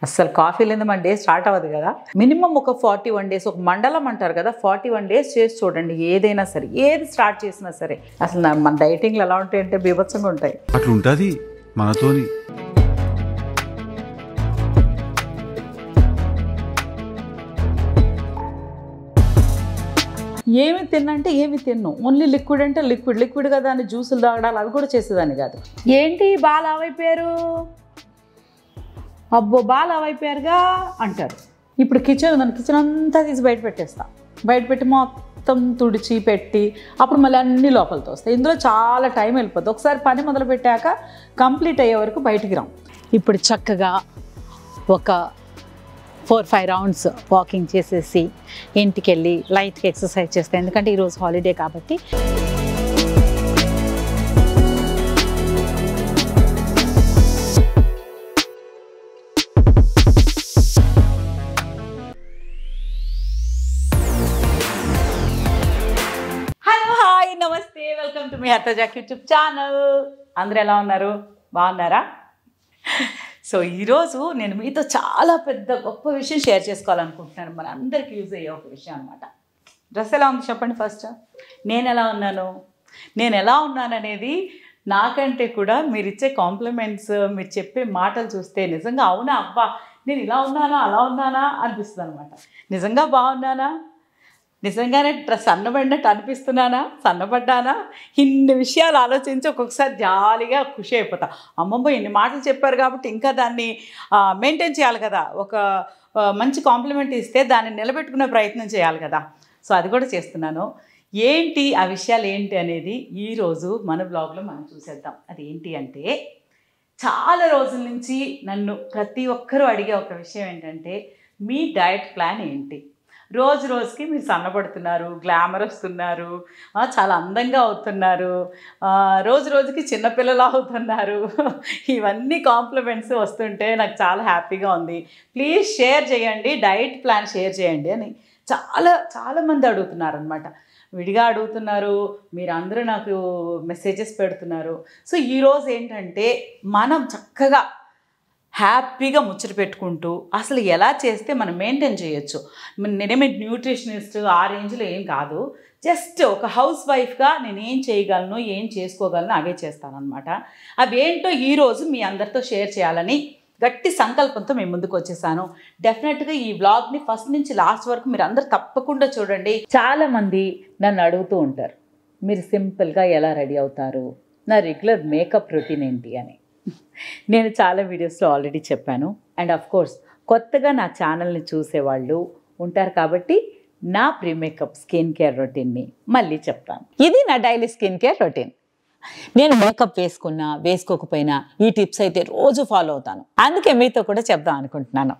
అస్సలు కాఫీ లేని మన డే స్టార్ట్ అవ్వదు కదా మినిమం ఒక ఫార్టీ వన్ డేస్ ఒక మండలం అంటారు కదా ఫార్టీ వన్ డేస్ చేసి చూడండి ఏదైనా సరే ఏది స్టార్ట్ చేసినా సరే అసలు నా- మన డైటింగ్లు ఎలా ఉంటాయి అంటే బీభత్సంగా ఉంటాయి అట్లుంటది మనతోని ఏమి తిన్నంటే ఏమి తిన్ను ఓన్లీ లిక్విడ్ అంటే లిక్విడ్ లిక్విడ్ కదా అని జ్యూసులు తాగడాలు అవి కూడా చేసేదాన్ని కాదు ఏంటి బాగా లావైపోయారు అబ్బో బాగా లావైపోయారుగా అంటారు ఇప్పుడు కిచెన్ ఉందని కిచెన్ అంతా తీసి బయట పెట్టేస్తా బయట పెట్టి మొత్తం తుడిచి పెట్టి అప్పుడు మళ్ళీ అన్ని లోపలితో వస్తాయి ఇందులో చాలా టైం వెళ్ళిపోతుంది ఒకసారి పని మొదలు పెట్టాక కంప్లీట్ అయ్యే వరకు బయటికి రాం ఇప్పుడు చక్కగా ఒక ఫోర్ ఫైవ్ రౌండ్స్ వాకింగ్ చేసేసి ఇంటికి వెళ్ళి లైట్గా ఎక్సర్సైజ్ చేస్తాను ఎందుకంటే ఈరోజు హాలిడే కాబట్టి హలో హాయ్ నమస్తే వెల్కమ్ టు మీ హర్తజాక్ యూట్యూబ్ ఛానల్ అందరూ ఎలా ఉన్నారు బాగున్నారా సో ఈరోజు నేను మీతో చాలా పెద్ద గొప్ప విషయం షేర్ చేసుకోవాలనుకుంటున్నాను మన అందరికీ యూజ్ అయ్యే ఒక విషయం అనమాట డ్రెస్ ఎలా ఉంది చెప్పండి ఫస్ట్ నేను ఎలా ఉన్నాను నేను ఎలా ఉన్నాను అనేది నాకంటే కూడా మీరు ఇచ్చే కాంప్లిమెంట్స్ మీరు చెప్పే మాటలు చూస్తే నిజంగా అవునా అబ్బా నేను ఇలా ఉన్నానా అలా ఉన్నానా అనిపిస్తుంది అనమాట నిజంగా బాగున్నానా నిజంగానే డ్రెస్ సన్నబడినట్టు అనిపిస్తున్నానా సన్నబడ్డానా ఇన్ని విషయాలు ఆలోచించి ఒక్కొక్కసారి జాలీగా ఖుషి అయిపోతా అమ్మమ్మ ఇన్ని మాటలు చెప్పారు కాబట్టి ఇంకా దాన్ని మెయింటైన్ చేయాలి కదా ఒక ఆ, మంచి కాంప్లిమెంట్ ఇస్తే దాన్ని నిలబెట్టుకునే ప్రయత్నం చేయాలి కదా సో అది కూడా చేస్తున్నాను ఏంటి ఆ విషయాలు ఏంటి అనేది ఈరోజు మన బ్లాగ్లో మనం చూసేద్దాం అది ఏంటి అంటే చాలా రోజుల నుంచి నన్ను ప్రతి ఒక్కరూ అడిగే ఒక విషయం ఏంటంటే మీ డయట్ ప్లాన్ ఏంటి రోజు రోజుకి మీరు సన్నబడుతున్నారు గ్లామర్ వస్తున్నారు ఆ, చాలా అందంగా అవుతున్నారు ఆ, రోజు రోజుకి చిన్నపిల్లలు అవుతున్నారు ఇవన్నీ కాంప్లిమెంట్స్ వస్తుంటే నాకు చాలా హ్యాపీగా ఉంది ప్లీజ్ షేర్ చేయండి డైట్ ప్లాన్ షేర్ చేయండి అని చాలా చాలామంది అడుగుతున్నారు అనమాట విడిగా అడుగుతున్నారు మీరు అందరూ నాకు మెసేజెస్ పెడుతున్నారు సో ఈరోజు ఏంటంటే మనం చక్కగా హ్యాపీగా ముచ్చట పెట్టుకుంటూ అసలు ఎలా చేస్తే మనం మెయింటైన్ చేయొచ్చు నేనేమి న్యూట్రిషనిస్ట్ ఆ రేంజ్లో ఏం కాదు జస్ట్ ఒక హౌస్ వైఫ్గా నేను ఏం చేయగలను ఏం చేసుకోగలను అవే చేస్తానన్నమాట అవి ఏంటో ఈరోజు మీ అందరితో షేర్ చేయాలని గట్టి సంకల్పంతో మేము ముందుకు వచ్చేసాను డెఫినెట్గా ఈ వ్లాగ్ని ఫస్ట్ నుంచి లాస్ట్ వరకు మీరు అందరు తప్పకుండా చూడండి చాలామంది నన్ను అడుగుతూ ఉంటారు మీరు సింపుల్గా ఎలా రెడీ అవుతారు నా రెగ్యులర్ మేకప్ రొటీన్ ఏంటి అని నేను చాలా వీడియోస్లో ఆల్రెడీ చెప్పాను అండ్ అఫ్ కోర్స్ కొత్తగా నా ఛానల్ని చూసేవాళ్ళు ఉంటారు కాబట్టి నా ప్రీ మేకప్ స్కిన్ కేర్ రొటీన్ని మళ్ళీ చెప్తాను ఇది నా డైలీ స్కిన్ కేర్ రొటీన్ నేను మేకప్ వేసుకున్నా వేసుకోకపోయినా ఈ టిప్స్ అయితే రోజు ఫాలో అవుతాను అందుకే మీతో కూడా చెప్దాం అనుకుంటున్నాను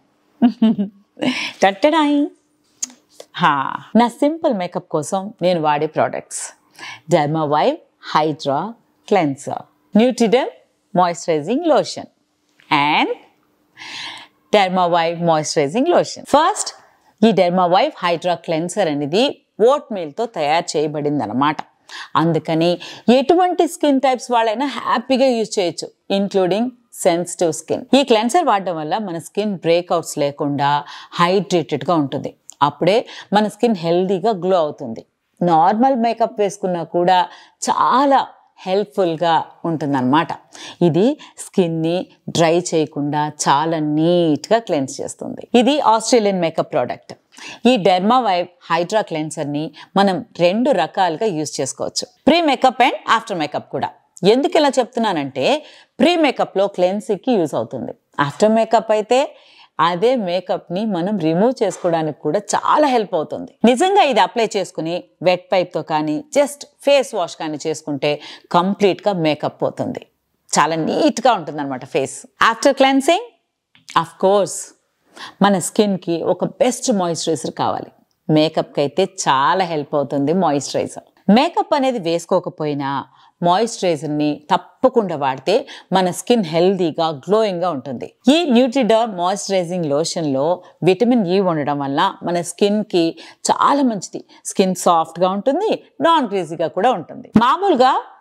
టట్టడాయి హా నా సింపుల్ మేకప్ కోసం నేను వాడే products Dermaviva hydra cleanser Nutriderm moisturising lotion and Dermaviva moisturising lotion first ఈ డెర్మావైవ్ హైడ్రా క్లెన్సర్ అనేది ఓట్ మీల్తో తయారు చేయబడింది అనమాట అందుకని ఎటువంటి స్కిన్ టైప్స్ వాళ్ళైనా హ్యాపీగా యూజ్ చేయొచ్చు ఇంక్లూడింగ్ సెన్సిటివ్ స్కిన్ ఈ క్లెన్సర్ వాడడం వల్ల మన స్కిన్ బ్రేక్అవుట్స్ లేకుండా హైడ్రేటెడ్గా ఉంటుంది అప్పుడే మన స్కిన్ హెల్దీగా గ్లో అవుతుంది నార్మల్ మేకప్ వేసుకున్నా కూడా చాలా హెల్ప్ఫుల్గా ఉంటుందన్నమాట ఇది స్కిన్ని డ్రై చేయకుండా చాలా నీట్గా క్లెన్స్ చేస్తుంది ఇది ఆస్ట్రేలియన్ మేకప్ ప్రోడక్ట్ ఈ డెర్మావైవ్ హైడ్రా క్లెన్సర్ని మనం రెండు రకాలుగా యూజ్ చేసుకోవచ్చు pre makeup and after makeup కూడా ఎందుకు ఇలా చెప్తున్నానంటే ప్రీ మేకప్లో క్లెన్సింగ్కి యూజ్ అవుతుంది ఆఫ్టర్ మేకప్ అయితే అదే మేకప్ని మనం రిమూవ్ చేసుకోవడానికి కూడా చాలా హెల్ప్ అవుతుంది నిజంగా ఇది అప్లై చేసుకుని వెట్ పైప్తో కానీ జస్ట్ ఫేస్ వాష్ కానీ చేసుకుంటే కంప్లీట్గా మేకప్ పోతుంది చాలా నీట్గా ఉంటుంది అనమాట face after cleansing of course మన స్కిన్కి ఒక బెస్ట్ మాయిశ్చరైజర్ కావాలి మేకప్కి అయితే చాలా హెల్ప్ అవుతుంది మాయిశ్చరైజర్ మేకప్ అనేది వేసుకోకపోయినా మాయిశ్చరైజర్ని తప్పకుండా వాడితే మన స్కిన్ హెల్దీగా గ్లోయింగ్గా ఉంటుంది ఈ న్యూట్రిడర్ మాయిశ్చరైజింగ్ లోషన్లో విటమిన్ ఈ ఉండడం వల్ల మన స్కిన్కి చాలా మంచిది స్కిన్ సాఫ్ట్గా ఉంటుంది నాన్ గ్రీజీగా కూడా ఉంటుంది మామూలుగా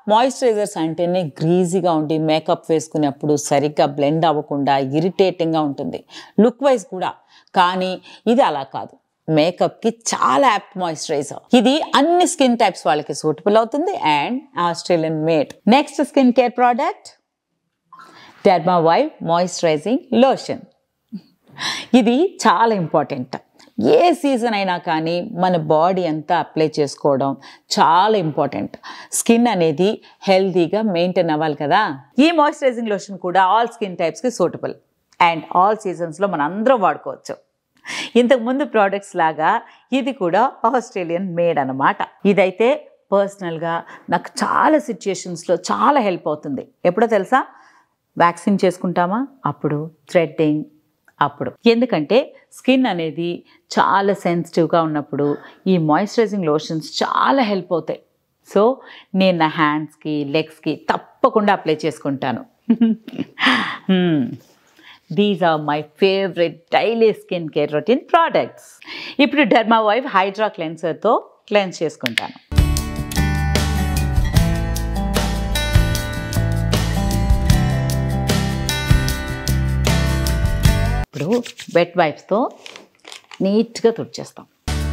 మాయిశ్చరైజర్స్ అంటేనే గ్రీజీగా ఉండి మేకప్ వేసుకునేప్పుడు సరిగ్గా బ్లెండ్ అవ్వకుండా ఇరిటేటింగ్గా ఉంటుంది లుక్ వైజ్ కూడా కానీ ఇది అలా కాదు మేకప్కి చాలా యాప్ట్ మాయిశ్చరైజర్ ఇది అన్ని స్కిన్ టైప్స్ వాళ్ళకి సూటబుల్ అవుతుంది and Australian made next skin care product Dermaviva moisturising lotion ఇది చాలా ఇంపార్టెంట్ ఏ సీజన్ అయినా కానీ మన బాడీ అంతా అప్లై చేసుకోవడం చాలా ఇంపార్టెంట్ స్కిన్ అనేది హెల్తీగా మెయింటైన్ అవ్వాలి కదా ఈ మాయిశ్చరైజింగ్ లోషన్ కూడా ఆల్ స్కిన్ టైప్స్కి సూటబుల్ అండ్ ఆల్ సీజన్స్లో మనం అందరం వాడుకోవచ్చు ఇంతకుముందు ప్రోడక్ట్స్ లాగా ఇది కూడా ఆస్ట్రేలియన్ మేడ్ అన్నమాట ఇదైతే పర్సనల్గా నాకు చాలా సిచ్యుయేషన్స్లో చాలా హెల్ప్ అవుతుంది ఎప్పుడో తెలుసా వ్యాక్సిన్ చేసుకుంటామా అప్పుడు థ్రెడ్డింగ్ అప్పుడు ఎందుకంటే స్కిన్ అనేది చాలా సెన్సిటివ్గా ఉన్నప్పుడు ఈ మాయిశ్చరైజింగ్ లోషన్స్ చాలా హెల్ప్ అవుతాయి సో నేను నా హ్యాండ్స్కి లెగ్స్కి తప్పకుండా అప్లై చేసుకుంటాను these are my favourite daily skin care routine products ఇప్పుడు డెర్మా వైవ్ హైడ్రా క్లెన్సర్తో క్లెన్స్ చేసుకుంటాను ఇప్పుడు వెట్ వైప్స్తో నీట్గా తుడిచేస్తాం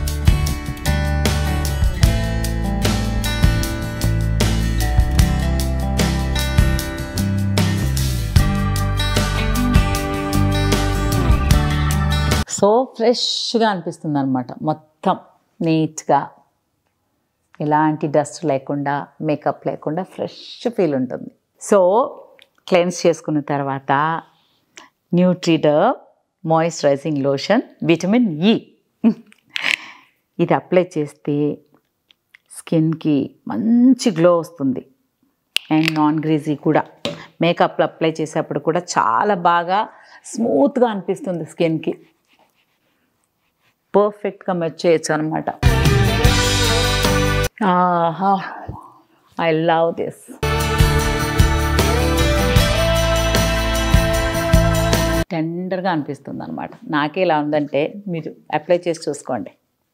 సో ఫ్రెష్గా అనిపిస్తుంది అనమాట మొత్తం నీట్గా ఎలాంటి డస్ట్ లేకుండా మేకప్ లేకుండా ఫ్రెష్ ఫీల్ ఉంటుంది సో క్లెన్స్ చేసుకున్న తర్వాత Nutriderm moisturising lotion vitamin E ఇది అప్లై చేస్తే స్కిన్కి మంచి గ్లో వస్తుంది అండ్ నాన్ గ్రీజీ కూడా మేకప్లో అప్లై చేసేప్పుడు కూడా చాలా బాగా స్మూత్గా అనిపిస్తుంది స్కిన్కి పర్ఫెక్ట్గా మెచ్ చేయొచ్చు అనమాట ఆహా ఐ లవ్ దిస్ టెండర్గా అనిపిస్తుంది అనమాట నాకే ఇలా ఉందంటే మీరు అప్లై చేసి చూసుకోండి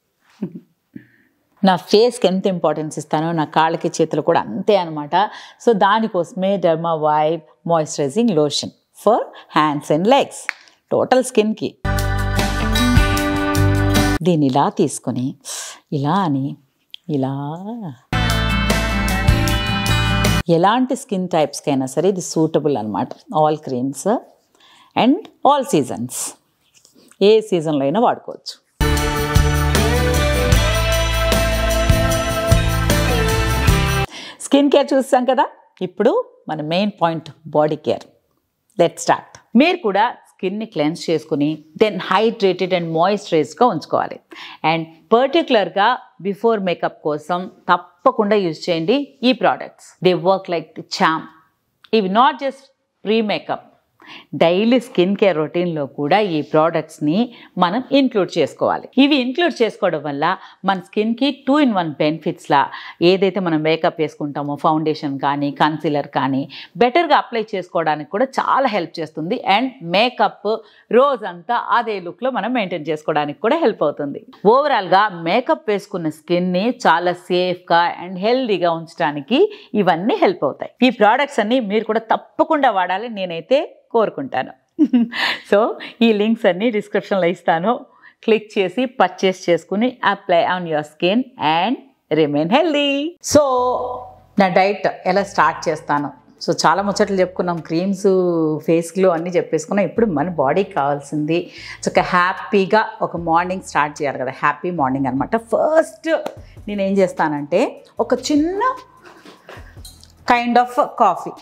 నా ఫేస్కి ఎంత ఇంపార్టెన్స్ ఇస్తానో నా కాళ్ళకి చేతులు కూడా అంతే అనమాట సో దానికోసమే Dermaviva moisturising lotion for hands and legs total స్కిన్కి దీన్ని ఇలా తీసుకొని ఇలా అని ఇలా ఎలాంటి స్కిన్ టైప్స్కైనా సరే ఇది సూటబుల్ అనమాట all creams and all seasons ఏ సీజన్లో అయినా వాడుకోవచ్చు స్కిన్ కేర్ చూస్తాం కదా ఇప్పుడు మన main point body care let start మీరు కూడా స్కిన్ని క్లెన్స్ చేసుకుని దెన్ హైడ్రేటెడ్ అండ్ మాయిశ్చరైజ్గా ఉంచుకోవాలి అండ్ పర్టికులర్గా బిఫోర్ మేకప్ కోసం తప్పకుండా యూజ్ చేయండి ఈ products they work like the charm ఇవి not just pre makeup daily skin care రొటీన్లో కూడా ఈ ప్రోడక్ట్స్ని మనం ఇంక్లూడ్ చేసుకోవాలి ఇవి ఇంక్లూడ్ చేసుకోవడం వల్ల మన స్కిన్కి టూ ఇన్ వన్ బెనిఫిట్స్లా ఏదైతే మనం మేకప్ వేసుకుంటామో ఫౌండేషన్ కానీ కన్సీలర్ కానీ బెటర్గా అప్లై చేసుకోవడానికి కూడా చాలా హెల్ప్ చేస్తుంది అండ్ మేకప్ రోజంతా అదే లుక్లో మనం మెయింటైన్ చేసుకోవడానికి కూడా హెల్ప్ అవుతుంది ఓవరాల్గా మేకప్ వేసుకున్న స్కిన్ని చాలా సేఫ్గా అండ్ హెల్దీగా ఉంచడానికి ఇవన్నీ హెల్ప్ అవుతాయి ఈ ప్రోడక్ట్స్ అన్ని మీరు కూడా తప్పకుండా వాడాలి నేనైతే కోరుకుంటాను సో ఈ లింక్స్ అన్నీ డిస్క్రిప్షన్లో ఇస్తాను క్లిక్ చేసి పర్చేస్ చేసుకుని apply on your skin and remain healthy so నా డైట్ ఎలా స్టార్ట్ చేస్తాను సో చాలా ముచ్చట్లు చెప్పుకున్నాం క్రీమ్స్ ఫేస్ గ్లో అన్నీ చెప్పేసుకున్నాం ఇప్పుడు మన బాడీకి కావాల్సింది చక్క హ్యాపీగా ఒక మార్నింగ్ స్టార్ట్ చేయాలి కదా హ్యాపీ మార్నింగ్ అనమాట ఫస్ట్ నేను ఏం చేస్తానంటే ఒక చిన్న కైండ్ ఆఫ్ కాఫీ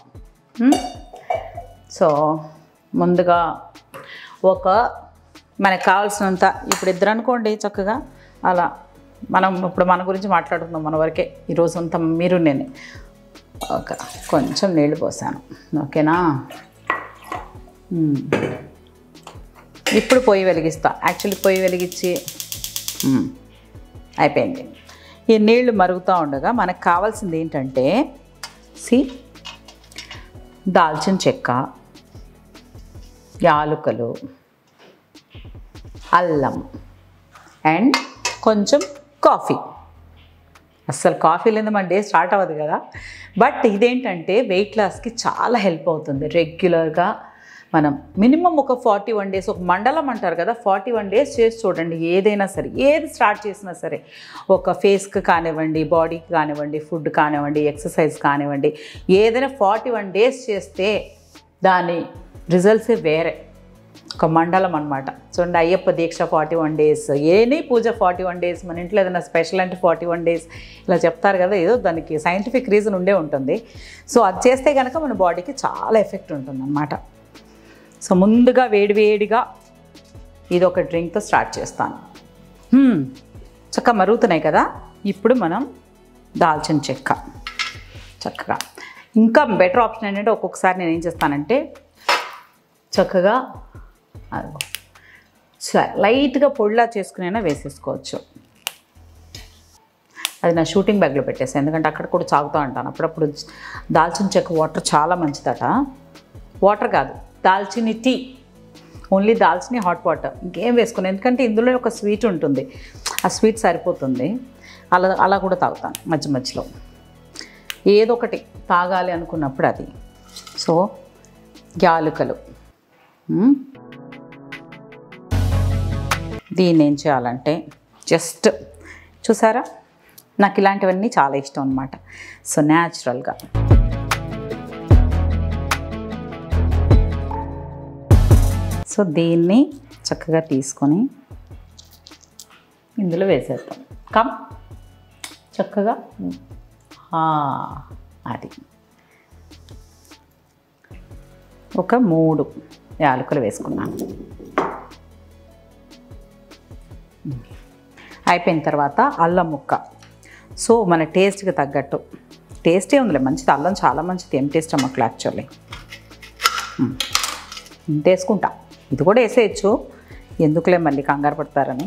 సో ముందుగా ఒక మనకు కావాల్సినంత ఇప్పుడు ఇద్దరు అనుకోండి చక్కగా అలా మనం ఇప్పుడు మన గురించి మాట్లాడుకుందాం మన వరకే ఈరోజు అంతా మీరు నేను ఒక కొంచెం నీళ్ళు పోసాను ఓకేనా మ్మ్. ఇప్పుడు పొయ్యి వెలిగిస్తా యాక్చువల్లీ పొయ్యి వెలిగించి మ్మ్. అయిపోయింది ఈ నీళ్లు మరుగుతూ ఉండగా మనకు కావాల్సింది ఏంటంటే సి దాల్చిన చెక్క యాలుకలు అల్లం అండ్ కొంచెం కాఫీ అస్సలు కాఫీ లేదు మన డే స్టార్ట్ అవ్వదు కదా బట్ ఇదేంటంటే వెయిట్ లాస్కి చాలా హెల్ప్ అవుతుంది రెగ్యులర్గా మనం మినిమం ఒక ఫార్టీ వన్ డేస్ ఒక మండలం అంటారు కదా ఫార్టీ వన్ డేస్ చేసి చూడండి ఏదైనా సరే ఏది స్టార్ట్ చేసినా సరే ఒక ఫేస్కి కానివ్వండి బాడీకి కానివ్వండి ఫుడ్ కానివ్వండి ఎక్సర్సైజ్ కానివ్వండి ఏదైనా ఫార్టీ వన్ డేస్ చేస్తే దాని రిజల్ట్సే వేరే ఒక మండలం అనమాట చూడండి అయ్యప్ప దీక్ష ఫార్టీ వన్ డేస్ ఏని పూజ ఫార్టీ వన్ డేస్ మన ఇంట్లో ఏదైనా స్పెషల్ అంటే ఫార్టీ వన్ డేస్ ఇలా చెప్తారు కదా ఏదో దానికి సైంటిఫిక్ రీజన్ ఉండే ఉంటుంది సో అది చేస్తే కనుక మన బాడీకి చాలా ఎఫెక్ట్ ఉంటుంది అనమాట సో ముందుగా వేడివేడిగా ఇది ఒక డ్రింక్తో స్టార్ట్ చేస్తాను హ్మ్, చక్కగా మరుగుతున్నాయి కదా ఇప్పుడు మనం దాల్చిన చెక్క చక్కగా ఇంకా బెటర్ ఆప్షన్ ఏంటంటే ఒక్కొక్కసారి నేను ఏం చేస్తానంటే చక్కగా అదిగో, స- లైట్గా పొడిలా చేసుకునైనా వేసేసుకోవచ్చు అది నా షూటింగ్ బ్యాగ్లో పెట్టేసాను ఎందుకంటే అక్కడ కూడా చాగుతూ ఉంటాను అప్పుడప్పుడు దాల్చిన చెక్క వాటర్ చాలా మంచిదట వాటర్ కాదు దాల్చిన టీ ఓన్లీ దాల్చిన హాట్ వాటర్ ఇంకేం వేసుకుని ఎందుకంటే ఇందులో ఒక స్వీట్ ఉంటుంది ఆ స్వీట్ సరిపోతుంది అలా అలా కూడా తాగుతాను మధ్య మధ్యలో ఏదో ఒకటి తాగాలి అనుకున్నప్పుడు అది సో యాలుకలు మ్మ్. దీన్ని ఏం చేయాలంటే జస్ట్ చూసారా నాకు ఇలాంటివన్నీ చాలా ఇష్టం అనమాట సో న్యాచురల్గా సో దీన్ని చక్కగా తీసుకొని ఇందులో వేసేద్దాం కమ్ చక్కగా ఆ, అది ఒక మూడు యాలకులు వేసుకున్నాను అయిపోయిన తర్వాత అల్లం ముక్క సో మన టేస్ట్కి తగ్గట్టు టేస్టే ఉందిలే మంచిది అల్లం చాలా మంచిది ఏం టేస్ట్ అమ్మకు యాక్చువల్లీ ఇంత వేసుకుంటా ఇది కూడా వేసేయచ్చు ఎందుకులే మళ్ళీ కంగారు పడతారని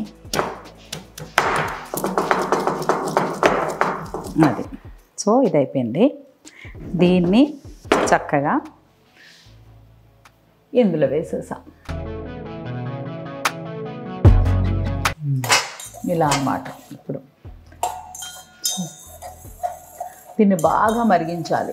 అది సో ఇది అయిపోయింది దీన్ని చక్కగా ఇందులో వేసేసాం ఇలా అన్నమాట ఇప్పుడు దీన్ని బాగా మరిగించాలి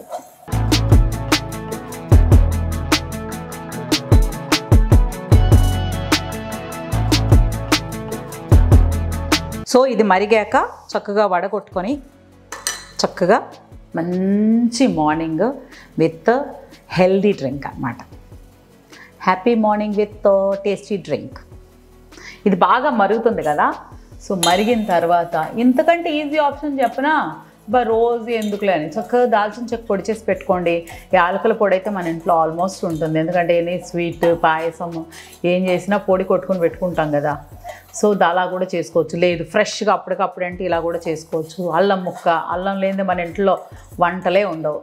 సో ఇది మరిగాక చక్కగా వడగొట్టుకొని చక్కగా మంచి మార్నింగ్ విత్ హెల్దీ డ్రింక్ అన్నమాట happy morning with tasty drink ఇది బాగా మరుగుతుంది కదా సో మరిగిన తర్వాత ఇంతకంటే ఈజీ ఆప్షన్ చెప్పనా బా రోజు ఎందుకులే అని చక్కగా దాల్చిన చెక్క పొడి చేసి పెట్టుకోండి యాలకుల పొడి అయితే మన ఇంట్లో ఆల్మోస్ట్ ఉంటుంది ఎందుకంటే ఏది స్వీట్ పాయసం ఏం చేసినా పొడి కొట్టుకొని పెట్టుకుంటాం కదా సో అలా కూడా చేసుకోవచ్చు లేదు ఫ్రెష్గా అప్పటికప్పుడు అంటే ఇలా కూడా చేసుకోవచ్చు అల్లం ముక్క అల్లం లేనిదే మన ఇంట్లో వంటలే ఉండవు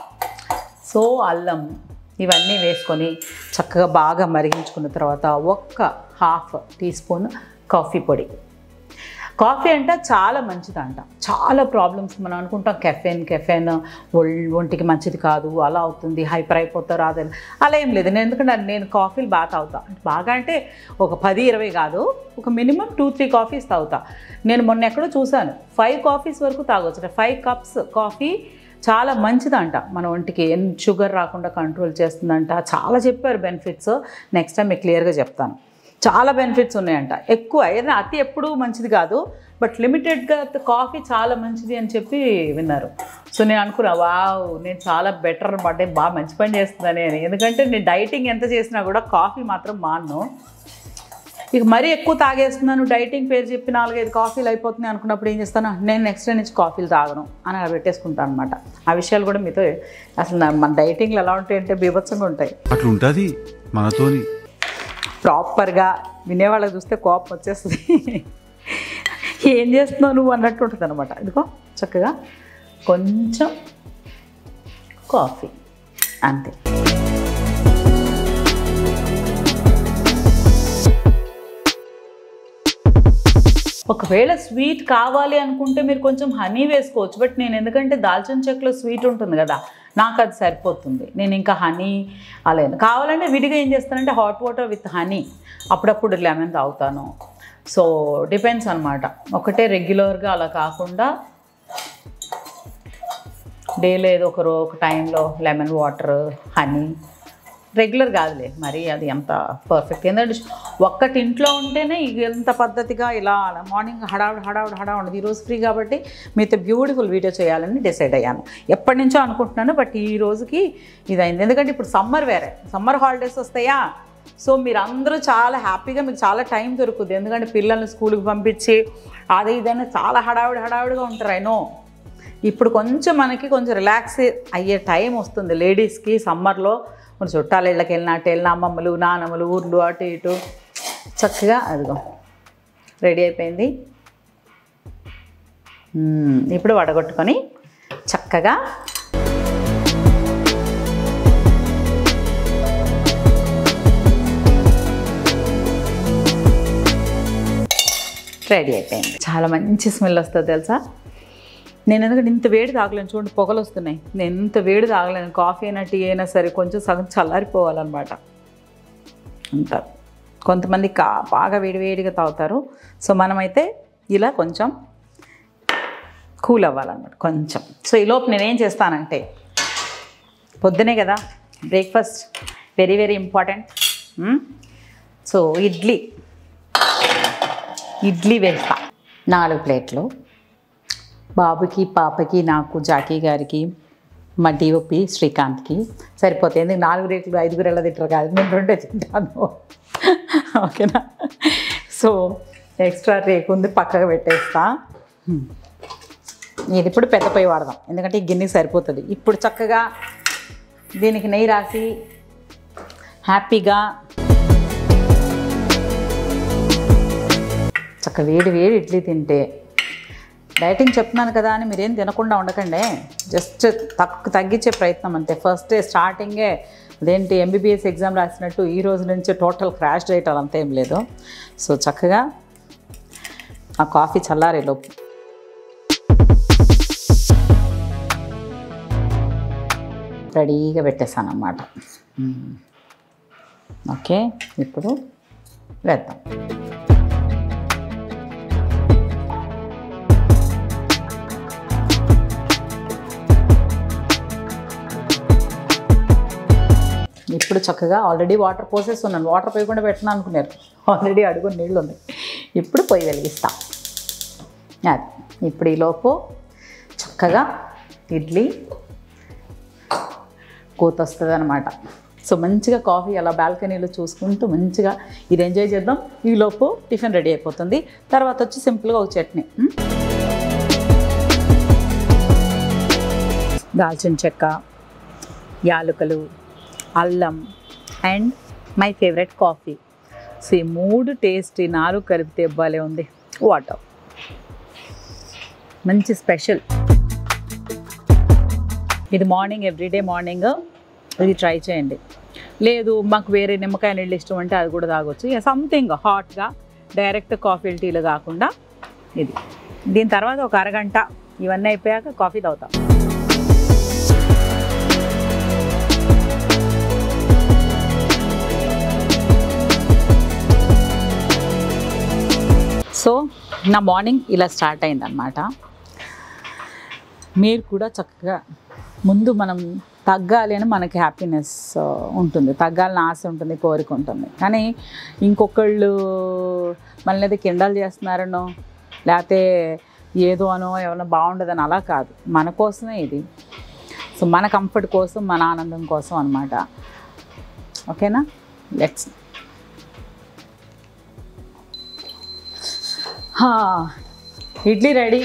సో అల్లం ఇవన్నీ వేసుకొని చక్కగా బాగా మరిగించుకున్న తర్వాత ఒక్క హాఫ్ టీ స్పూన్ కాఫీ పొడి కాఫీ అంటే చాలా మంచిదంట చాలా ప్రాబ్లమ్స్ మనం అనుకుంటాం కెఫెన్ కెఫెన్ ఒంటికి మంచిది కాదు అలా అవుతుంది హైపర్ అయిపోతారు అదే అలా ఏం లేదు నేను ఎందుకంటే నేను కాఫీలు బాగా తాగుతా బాగా అంటే ఒక పది ఇరవై కాదు ఒక మినిమం టూ త్రీ కాఫీస్ తాగుతా నేను మొన్న ఎక్కడో చూశాను ఫైవ్ కాఫీస్ వరకు తాగొచ్చు ఫైవ్ కప్స్ కాఫీ చాలా మంచిదంట మన ఒంటికి ఎన్ షుగర్ రాకుండా కంట్రోల్ చేస్తుందంట చాలా చెప్పారు బెనిఫిట్స్ నెక్స్ట్ టైం మీకు క్లియర్గా చెప్తాను చాలా బెనిఫిట్స్ ఉన్నాయంట ఎక్కువ ఏదైనా అతి ఎప్పుడూ మంచిది కాదు బట్ లిమిటెడ్గా కాఫీ చాలా మంచిది అని చెప్పి విన్నారు సో నేను అనుకున్నా వావ్ నేను చాలా బెటర్ అంటే బాగా మంచి పని చేస్తుందని అని ఎందుకంటే నేను డైటింగ్ ఎంత చేసినా కూడా కాఫీ మాత్రం మాను ఇక మరీ ఎక్కువ తాగేస్తున్నాను డైటింగ్ పేరు చెప్పి నాలుగైదు కాఫీలు అయిపోతున్నాయి అనుకున్నప్పుడు ఏం చేస్తాను నేను నెక్స్ట్ డే నుంచి కాఫీలు తాగను అని అలా పెట్టేసుకుంటాను అనమాట ఆ విషయాలు కూడా మీతో అసలు నా- మన డైటింగ్లు ఎలా ఉంటాయంటే బీభత్సంగా ఉంటాయి అట్లుంటది మనతోని ప్రాపర్గా వినేవాళ్ళకి చూస్తే కోపం వచ్చేస్తుంది ఏం చేస్తున్నావు నువ్వు అన్నట్టు ఉంటుంది అనమాట ఇదిగో చక్కగా కొంచెం కాఫీ అంతే ఒకవేళ స్వీట్ కావాలి అనుకుంటే మీరు కొంచెం హనీ వేసుకోవచ్చు బట్ నేను ఎందుకంటే దాల్చిన చెక్కలో స్వీట్ ఉంటుంది కదా నాకు అది సరిపోతుంది నేను ఇంకా హనీ అలా ఏం- కావాలంటే విడిగా ఏం చేస్తానంటే హాట్ వాటర్ విత్ హనీ అప్పుడప్పుడు లెమన్ తాగుతాను సో డిపెండ్స్ అనమాట ఒకటే రెగ్యులర్గా అలా కాకుండా డైలీ ఏదో ఒక రో ఒక టైంలో లెమన్ వాటర్ హనీ రెగ్యులర్ కాదులే మరి అది ఎంత పర్ఫెక్ట్ ఎందుకంటే ఒక్కటి ఇంట్లో ఉంటేనే ఇక ఎంత పద్ధతిగా ఇలా మార్నింగ్ హడావుడి హడావుడి హడావుడి ఈరోజు ఫ్రీ కాబట్టి మీతో బ్యూటిఫుల్ వీడియో చేయాలని డిసైడ్ అయ్యాను ఎప్పటి నుంచో అనుకుంటున్నాను బట్ ఈ రోజుకి ఇదైంది ఎందుకంటే ఇప్పుడు సమ్మర్ వేరే సమ్మర్ హాలిడేస్ వస్తాయా సో మీరు అందరూ చాలా హ్యాపీగా మీకు చాలా టైం దొరుకుతుంది ఎందుకంటే పిల్లల్ని స్కూల్కి పంపించి అదే ఇదైనా చాలా హడావుడి హడావుడిగా ఉంటారు అయినో ఇప్పుడు కొంచెం మనకి కొంచెం రిలాక్స్ అయ్యే టైం వస్తుంది లేడీస్కి సమ్మర్లో కొంచెం చుట్టాల ఇళ్ళకి వెళ్ళిన అటు వెళ్ళిన అమ్మమ్మలు నానమ్మలు ఊర్లు అటు ఇటు చక్కగా అదిగో రెడీ అయిపోయింది మ్మ్. ఇప్పుడు వడగొట్టుకొని చక్కగా రెడీ అయిపోయింది చాలా మంచి స్మెల్ వస్తుంది తెలుసా నేను ఎందుకంటే ఇంత వేడి తాగలేను చూడండి పొగలు వస్తున్నాయి నేను ఇంత వేడి తాగలేను కాఫీ అయినా టీ అయినా సరే కొంచెం సగం చల్లారిపోవాలన్నమాట అంటారు కొంతమంది కా బాగా వేడివేడిగా తాగుతారు సో మనమైతే ఇలా కొంచెం కూల్ అవ్వాలన్నమాట కొంచెం సో ఈ లోపు నేనేం చేస్తానంటే పొద్దునే కదా breakfast very very important so idli idli వేస్తా నాలుగు ప్లేట్లు బాబుకి పాపకి నాకు జాకీ గారికి మా డిఓపి శ్రీకాంత్కి సరిపోతాయి ఎందుకు నాలుగు రేట్లు ఐదుగురు ఎలా తింటారు కాదు నేను రెండే తింటాను ఓకేనా సో ఎక్స్ట్రా రేకు ఉంది పక్కకు పెట్టేస్తా హ్మ్. ఇది ఇప్పుడు పెద్ద పొయ్యి వాడదాం ఎందుకంటే ఈ గిన్నెకి సరిపోతుంది ఇప్పుడు చక్కగా దీనికి నెయ్యి రాసి హ్యాపీగా చక్క వేడి వేడి ఇడ్లీ తింటే డైటింగ్ చెప్తున్నాను కదా అని మీరేం తినకుండా ఉండకండి జస్ట్ తక్కువ తగ్గించే ప్రయత్నం అంతే ఫస్ట్ డే స్టార్టింగే అదేంటి ఎంబీబీఎస్ ఎగ్జామ్ రాసినట్టు ఈ రోజు నుంచి టోటల్ క్రాష్ డైట్ అదంతా ఏం లేదు సో చక్కగా ఆ కాఫీ చల్లారే లోపు రెడీగా పెట్టేశాను అన్నమాట ఓకే ఇప్పుడు వేద్దాం ఇప్పుడు చక్కగా ఆల్రెడీ వాటర్ పోసేస్తున్నాను వాటర్ పోయకుండా పెట్టినా అనుకున్నారు ఆల్రెడీ అడుగు నీళ్ళు ఉన్నాయి ఇప్పుడు పొయ్యి వెలిగిస్తా అది ఇప్పుడు ఈలోపు చక్కగా ఇడ్లీ కూత వస్తుంది అనమాట సో మంచిగా కాఫీ అలా బాల్కనీలో చూసుకుంటూ మంచిగా ఇది ఎంజాయ్ చేద్దాం ఈలోపు టిఫిన్ రెడీ అయిపోతుంది తర్వాత వచ్చి సింపుల్గా ఒక చట్నీ ఉం? దాల్చిన చెక్క యాలకులు అల్లం and my favourite coffee so ఈ మూడు టేస్ట్ ఈ నాలుగు కలిపితే భలే ఉంది వాటర్ మంచి స్పెషల్ ఇది మార్నింగ్ ఎవ్రీడే మార్నింగ్ ఇది ట్రై చేయండి లేదు మాకు వేరే నిమ్మకాయ నీళ్ళు ఇష్టం అంటే అది కూడా తాగొచ్చు ఇక సంథింగ్ హాట్గా డైరెక్ట్ కాఫీ టీలు కాకుండా ఇది దీని తర్వాత ఒక అరగంట ఇవన్నీ అయిపోయాక కాఫీ తాగుతాం సో నా మార్నింగ్ ఇలా స్టార్ట్ అయిందనమాట మీరు కూడా చక్కగా ముందు మనం తగ్గాలి అని మనకి హ్యాపీనెస్ ఉంటుంది తగ్గాలని ఆశ ఉంటుంది కోరిక ఉంటుంది కానీ ఇంకొకళ్ళు మనల్ని ఏదో కిండల్ చేస్తున్నారనో లేకపోతే ఏదో అనో ఏమన్నా బాగుండదని అలా కాదు మన కోసమే ఇది సో మన కంఫర్ట్ కోసం మన ఆనందం కోసం అనమాట ఓకేనా లెట్స్ ఇడ్లీ రెడీ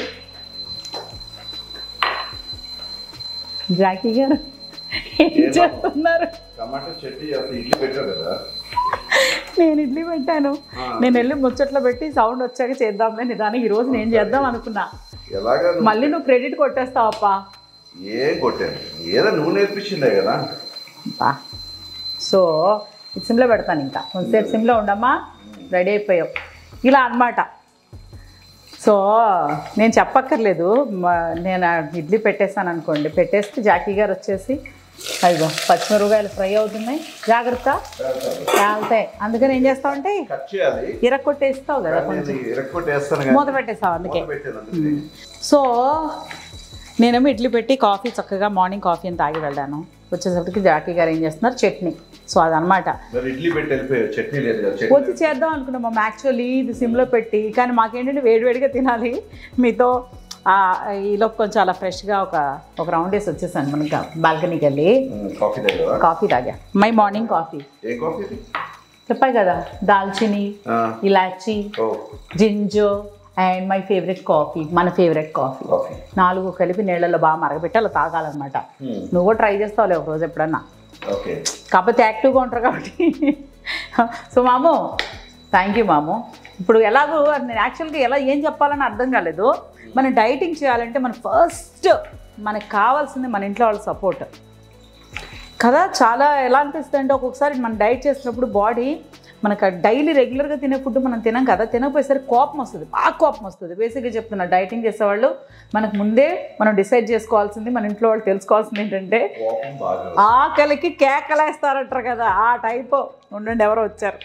జాకీ గారు ఏం చేస్తున్నారు టమాటా చట్నీ అసలు ఇడ్లీ పెట్టావు కదా నేను ఇడ్లీ పెట్టాను ఆ. నేను వెళ్ళి ముచ్చట్లో పెట్టి సౌండ్ వచ్చాక చేద్దాంలే నిదానికి ఈ రోజు నేను చేద్దాం అనుకున్నా ఎలాగా నువ్వు- మళ్ళీ నువ్వు క్రెడిట్ కొట్టేస్తావప్పా ఏం కొట్టాను ఏదో నువ్వు నేర్పించిందే కదా బా సో ఇది సిమ్లో పెడతాను ఇంకా కొంచెంసేపు సిమ్లో ఉండమ్మా రెడీ అయిపోయావు ఇలా అన్నమాట సో నేను చెప్పక్కర్లేదు మ- నేను ఆ ఇడ్లీ పెట్టేస్తాను అనుకోండి పెట్టేస్తే జాకీ గారు వచ్చేసి అదిగో పచ్చిమిరపకాయలు ఫ్రై అవుతున్నాయి జాగ్రత్త కాలుతాయి అందుకని ఏం చేస్తావంటే కట్ చేయాలి ఇరక్కొట్టేస్తావు కదా కానీ కొంచెం నేను ఇరక్కొట్టేస్తాను కానీ మూత పెట్టేస్తావు అందుకే మూత పెట్టాను అందుకే. సో నేనేమో ఇడ్లీ పెట్టి కాఫీ చక్కగా మార్నింగ్ కాఫీ అని తాగి వెళ్ళాను వచ్చేసరికి జాకీ గారు ఏం చేస్తున్నారు చట్నీ సో అదనమాట మరి ఇడ్లీ పెట్టి వెళ్ళిపోయావు చట్నీ లేదు కదా వచ్చి చట్నీ చేద్దాం అనుకున్నాం మేము యాక్చువల్లీ ఇది సిమ్లో పెట్టి కానీ మాకేంటంటే వేడివేడిగా తినాలి మీతో ఆ, ఈలోపు కొంచెం అలా ఫ్రెష్గా ఒక ఒక రౌండ్ వేసి వచ్చేసాను మనకి బాల్కనీకి వెళ్ళి ఉమ్, కాఫీ దగ్గర కాఫీ తాగా మై మార్నింగ్ కాఫీ ఏ కాఫీ ఇది చెప్పాయి కదా దాల్చిని ఆ, ఇలాచి ఓ ginger and my favourite coffee మన ఫేవరెట్ కాఫీ కాఫీ నాలుగు కలిపి నీళ్ళలో బాగా మరగబెట్టి అలా తాగాలన్నమాట ఉమ్, నువ్వు కూడా ట్రై చేస్తావులే ఒక రోజు ఎప్పుడన్నా ఓకే కాకపోతే యాక్టివ్గా ఉంటారు కాబట్టి సో మాము థ్యాంక్ యూ మాము ఇప్పుడు ఎలాగో నేను యాక్చువల్గా ఎలా ఏం చెప్పాలని అర్థం కాలేదు మనం డైటింగ్ చేయాలంటే మన ఫస్ట్ మనకు కావాల్సింది మన ఇంట్లో వాళ్ళ సపోర్ట్ కదా చాలా ఎలా అనిపిస్తుంది అంటే ఒక్కొక్కసారి మనం డైట్ చేసినప్పుడు బాడీ మనకు డైలీ రెగ్యులర్గా తినే ఫుడ్ మనం తినం కదా తినకపోయేసరికి కోపం వస్తుంది బాగా కోపం వస్తుంది బేసిక్గా చెప్తున్నా డైటింగ్ చేసేవాళ్ళు మనకు ముందే మనం డిసైడ్ చేసుకోవాల్సింది మన ఇంట్లో వాళ్ళు తెలుసుకోవాల్సింది ఏంటంటే కోపం బాగా ఆకలికి కేకలేస్తారంటారు కదా ఆ టైప్ ఉండండి ఎవరో వచ్చారు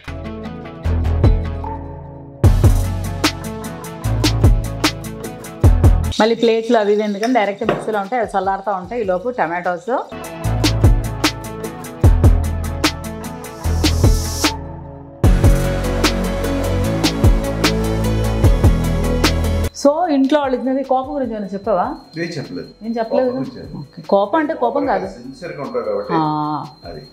మళ్ళీ ప్లేట్లు అవి ఇవి ఎందుకంటే డైరెక్ట్ మిక్సీలో ఉంటాయి అవి చల్లారుతూ ఉంటాయి ఈ లోపు టమాటోస్ సో ఇంట్లో వాళ్ళు ఇచ్చినది కోపం గురించి ఏమైనా చెప్పావా నేను చెప్పలేదు నేను చెప్పలేదు కోపం కదా? గురించి. ఓకే. కోపం అంటే కోపం కాదు సిన్సియర్గా ఉంటారు కాబట్టి ఆ, అది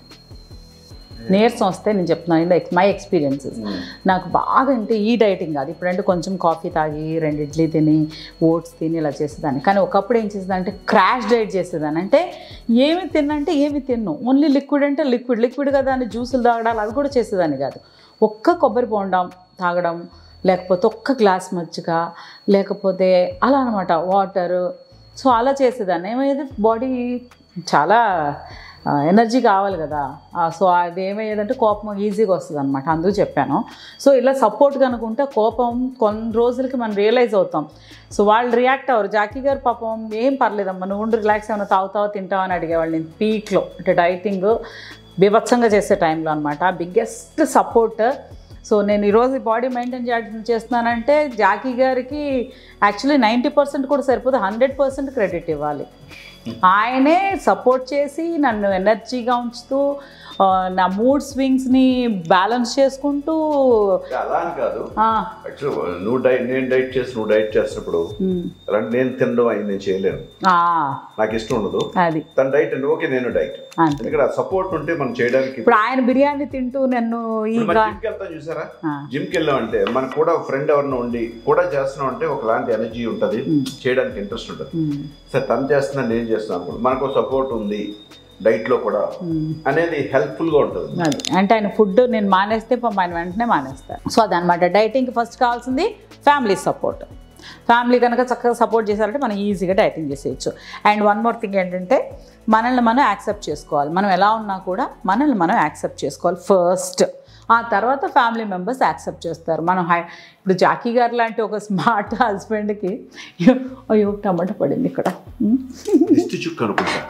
నీరసం వస్తే నేను చెప్తున్నాను ఇది మై ఎక్స్పీరియన్సెస్ ఉమ్, నాకు బాగా అంటే ఈ డైటింగ్ కాదు ఇప్పుడంటే కొంచెం కాఫీ తాగి రెండు ఇడ్లీ తిని ఓట్స్ తిని ఇలా చేసేదాన్ని కానీ ఒకప్పుడు ఏం చేసేదాన్ని అంటే క్రాష్ డైట్ చేసేదాన్ని అంటే ఏమి తిన్నంటే ఏమి తిన్ను ఓన్లీ లిక్విడ్ అంటే లిక్విడ్ లిక్విడ్ కదా అని జ్యూసులు తాగడాలు అవి కూడా చేసేదాన్ని కాదు ఒక్క కొబ్బరి బోండం తాగడం లేకపోతే ఒక్క గ్లాస్ మజ్జిగ లేకపోతే అలా అనమాట వాటర్ సో అలా చేసేదాన్ని ఏమయ్యేది బాడీ చాలా ఎనర్జీ కావాలి కదా ఆ, సో అది ఏమయ్యేదంటే కోపం ఈజీగా వస్తుంది అనమాట అందుకు చెప్పాను సో ఇలా సపోర్ట్ కనుకుంటే కోపం కొన్ని రోజులకి మనం రియలైజ్ అవుతాం సో వాళ్ళు రియాక్ట్ అవ్వరు జాకీ గారు పాపం ఏం పర్లేదమ్మా నువ్వు ఉండి రిలాక్స్ ఏమైనా తాగుతావా తింటావా అని అడిగేవాళ్ళు నేను పీక్లో అంటే డైటింగ్ బీభత్సంగా చేసే టైంలో అనమాట బిగ్గెస్ట్ సపోర్ట్ సో నేను ఈరోజు బాడీ మెయింటైన్ చేయడం చేస్తున్నానంటే జాకీ గారికి యాక్చువల్లీ నైంటీ పర్సెంట్ కూడా సరిపోతే హండ్రెడ్ పర్సెంట్ క్రెడిట్ ఇవ్వాలి ఆయనే సపోర్ట్ చేసి నన్ను ఎనర్జీగా ఉంచుతూ ఆ, నా మూడ్ స్వింగ్స్ని బ్యాలెన్స్ చేసుకుంటూ అలా అని కాదు ఆ, యాక్చువల్ నువ్వు డైట్ నేను డైట్ చేసి నువ్వు డైట్ చేసినప్పుడు ఉమ్, అలాంటి నేను తినడం అయింది నేను చేయలేను ఆ, నాకు ఇష్టం ఉండదు అది తన డైట్ అంటే ఓకే నేను డైట్ అంతే ఎందుకంటే ఆ సపోర్ట్ ఉంటే మనం చేయడానికి ఇప్పుడు ఆయన బిర్యానీ తింటూ నన్ను ఇప్పుడు ఇంకా మనం జిమ్కి వెళ్తాం చూసారా ఆ. జిమ్కి వెళ్ళాం అంటే మనకు కూడా ఫ్రెండ్ ఎవరినో ఉండి కూడా చేస్తున్నాం అంటే ఒకలాంటి ఎనర్జీ ఉంటుంది చేయడానికి ఇంట్రెస్ట్ ఉంటుంది ఉమ్, సరే తను చేస్తున్నా నేను చేస్తున్నాను అనుకోండి మనకు సపోర్ట్ ఉంది డైట్లో కూడా ఉమ్. అనేది హెల్ప్ఫుల్గా ఉంటుంది అది అంటే ఆయన ఫుడ్ నేను మానేస్తే పాపం ఆయన వెంటనే మానేస్తాను సో అదనమాట డైటింగ్కి ఫస్ట్ కావాల్సింది ఫ్యామిలీ సపోర్ట్ ఫ్యామిలీ కనుక చక్కగా సపోర్ట్ చేశారంటే మనం ఈజీగా డైటింగ్ చేసేయచ్చు అండ్ వన్ మోర్ థింగ్ ఏంటంటే మనల్ని మనం యాక్సెప్ట్ చేసుకోవాలి మనం ఎలా ఉన్నా కూడా మనల్ని మనం యాక్సెప్ట్ చేసుకోవాలి ఫస్ట్ ఆ తర్వాత ఫ్యామిలీ మెంబర్స్ యాక్సెప్ట్ చేస్తారు మనం హై ఇప్పుడు జాకీ గారు లాంటి ఒక స్మార్ట్ హస్బెండ్కి అయ్యో టమాటా పడింది ఇక్కడ ఉమ్. దిష్టి చుక్క అనుకుంటా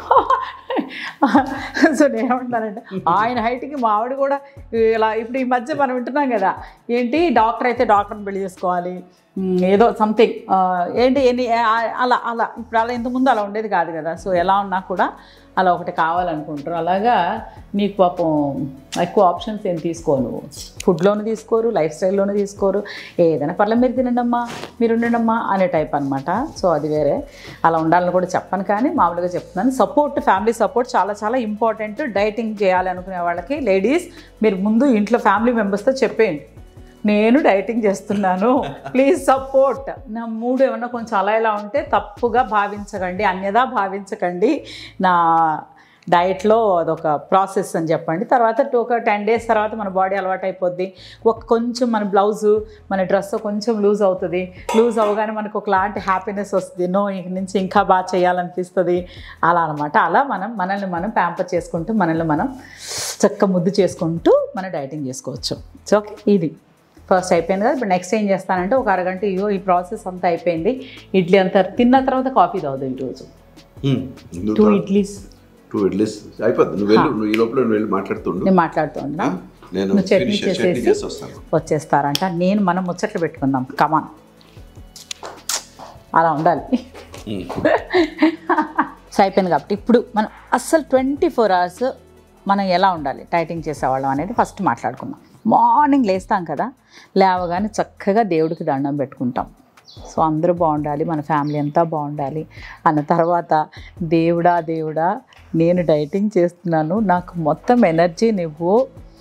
సో నేను ఏమంటానంటే ఆయన హైట్కి మా ఆవిడ కూడా ఇలా ఇప్పుడు ఈ మధ్య మనం వింటున్నాం కదా ఏంటి డాక్టర్ అయితే డాక్టర్ని పెళ్లి చేసుకోవాలి ఉమ్, ఏదో సంథింగ్ ఏంటి ఎన్ని ఆ- అలా అలా ఇప్పుడు అలా ఇంతకుముందు అలా ఉండేది కాదు కదా సో ఎలా ఉన్నా కూడా అలా ఒకటి కావాలనుకుంటారు అలాగా నీకు పాపం ఎక్కువ ఆప్షన్స్ ఏం తీసుకోను ఫుడ్లోనూ తీసుకోరు లైఫ్ స్టైల్లోనూ తీసుకోరు ఏదైనా పర్లేదు మీరు తినండమ్మా మీరు ఉండండమ్మా అనే టైప్ అనమాట సో అది వేరే అలా ఉండాలని కూడా చెప్పను కానీ మామూలుగా చెప్తున్నాను సపోర్ట్ ఫ్యామిలీ సపోర్ట్ చాలా చాలా ఇంపార్టెంట్ డైటింగ్ చేయాలి అనుకునే వాళ్ళకి లేడీస్ మీరు ముందు ఇంట్లో ఫ్యామిలీ మెంబర్స్తో చెప్పేయండి నేను డైటింగ్ చేస్తున్నాను ప్లీజ్ సపోర్ట్ నా మూడు ఏమన్నా కొంచెం అలా ఇలా ఉంటే తప్పుగా భావించకండి అన్యదా భావించకండి నా డైట్లో అదొక ప్రాసెస్ అని చెప్పండి తర్వాత టు- ఒక టెన్ డేస్ తర్వాత మన బాడీ అలవాటు అయిపోద్ది ఒక కొంచెం మన బ్లౌజు మన డ్రెస్ కొంచెం లూజ్ అవుతుంది లూజ్ అవగానే మనకు ఒకలాంటి హ్యాపీనెస్ వస్తుంది నో ఇక నుంచి ఇంకా బాగా చేయాలనిపిస్తుంది అలా అనమాట అలా మనం మనల్ని మనం ప్యాంపర్ చేసుకుంటూ మనల్ని మనం చక్క ముద్దు చేసుకుంటూ మన డైటింగ్ చేసుకోవచ్చు సో ఓకే ఇది ఫస్ట్ అయిపోయింది కదా ఇప్పుడు నెక్స్ట్ ఏం చేస్తానంటే ఒక అరగంట ఇయో ఈ ప్రాసెస్ అంతా అయిపోయింది ఇడ్లీ అంతా తిన్న తర్వాత కాఫీ తాగుదాం ఈరోజు టూ ఇడ్లీస్ టూ ఇడ్లీస్ అయిపోద్ది నువ్వు వెళ్ళు నువ్వు ఈ లోపల నువ్వు వెళ్ళి మాట్లాడుతుండు నేను మాట్లాడుతూ ఉన్నా ఆ? నేను నువ్వు చట్నీ finish- చట్నీ చేసేసి చేసి వస్తాను వచ్చేస్తారంట నేను మనం ముచ్చట్లు పెట్టుకుందాం కమాన్ అలా ఉండాలి సో అయిపోయింది కాబట్టి ఇప్పుడు మనం అస్సలు ట్వంటీ ఫోర్ అవర్స్ మనం ఎలా ఉండాలి టైటింగ్ చేసేవాళ్ళం అనేది ఫస్ట్ మాట్లాడుకుందాం మార్నింగ్ లేస్తాం కదా లేవగానే చక్కగా దేవుడికి దండం పెట్టుకుంటాం సో అందరూ బాగుండాలి మన ఫ్యామిలీ అంతా బాగుండాలి అన్న తర్వాత దేవుడా దేవుడా నేను డైటింగ్ చేస్తున్నాను నాకు మొత్తం ఎనర్జీ నువ్వు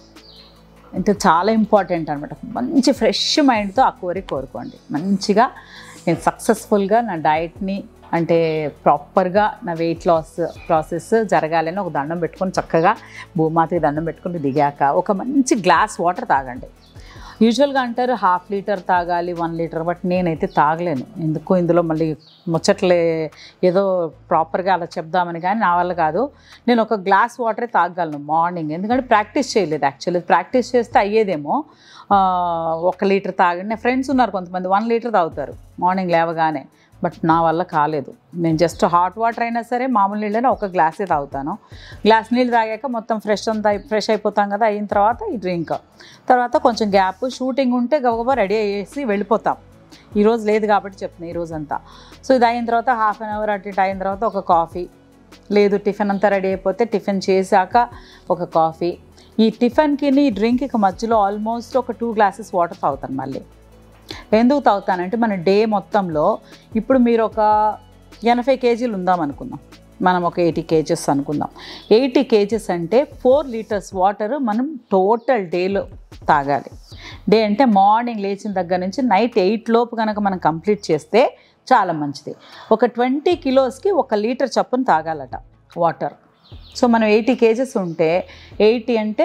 అంటే చాలా ఇంపార్టెంట్ అనమాట మంచి ఫ్రెష్ మైండ్తో ఆ కోరిక కోరుకోండి మంచిగా నేను సక్సెస్ఫుల్గా నా డయట్ని అంటే ప్రాపర్గా నా వెయిట్ లాస్ ప్రాసెస్ జరగాలని ఒక దండం పెట్టుకొని చక్కగా భూమాతకి దండం పెట్టుకొని దిగాక ఒక మంచి గ్లాస్ వాటర్ తాగండి యూజువల్గా అంటారు హాఫ్ లీటర్ తాగాలి వన్ లీటర్ బట్ నేనైతే తాగలేను ఎందుకు ఇందులో మళ్ళీ ముచ్చట్లే ఏదో ప్రాపర్గా అలా చెప్దామని కానీ నా వల్ల కాదు నేను ఒక గ్లాస్ వాటరే తాగలను మార్నింగ్ ఎందుకంటే ప్రాక్టీస్ చేయలేదు యాక్చువల్లీ ప్రాక్టీస్ చేస్తే అయ్యేదేమో ఆ, ఒక లీటర్ తాగండి ఫ్రెండ్స్ ఉన్నారు కొంతమంది వన్ లీటర్ తాగుతారు మార్నింగ్ లేవగానే బట్ నా వల్ల కాలేదు నేను జస్ట్ హాట్ వాటర్ అయినా సరే మామూలు నీళ్ళైనా ఒక గ్లాసే తాగుతాను గ్లాస్ నీళ్ళు తాగాక మొత్తం ఫ్రెష్ అంతా ఫ్రెష్ అయిపోతాం కదా అయిన తర్వాత ఈ డ్రింక్ తర్వాత కొంచెం గ్యాప్ షూటింగ్ ఉంటే గబగబా రెడీ అయ్యేసి వెళ్ళిపోతాం ఈరోజు లేదు కాబట్టి చెప్తున్నాను ఈరోజు అంతా సో ఇది అయిన తర్వాత హాఫ్ అన్ అవర్ అటు ఇటు అయిన తర్వాత ఒక కాఫీ లేదు టిఫిన్ అంతా రెడీ అయిపోతే టిఫిన్ చేశాక ఒక కాఫీ ఈ టిఫిన్కి ఈ డ్రింక్కి మధ్యలో ఆల్మోస్ట్ ఒక టూ గ్లాసెస్ వాటర్ తాగుతాను మళ్ళీ ఎందుకు తాగుతానంటే మన డే మొత్తంలో ఇప్పుడు మీరు ఒక ఎనభై కేజీలు ఉందాం అనుకుందాం మనం ఒక ఎయిటీ కేజెస్ అనుకుందాం ఎయిటీ కేజెస్ అంటే ఫోర్ లీటర్స్ వాటర్ మనం టోటల్ డేలో తాగాలి డే అంటే మార్నింగ్ లేచిన దగ్గర నుంచి నైట్ ఎయిట్ లోపు కనుక మనం కంప్లీట్ చేస్తే చాలా మంచిది ఒక ట్వంటీ కిలోస్కి ఒక లీటర్ చప్పున తాగాలట వాటర్ సో మనం ఎయిటీ కేజెస్ ఉంటే ఎయిటీ అంటే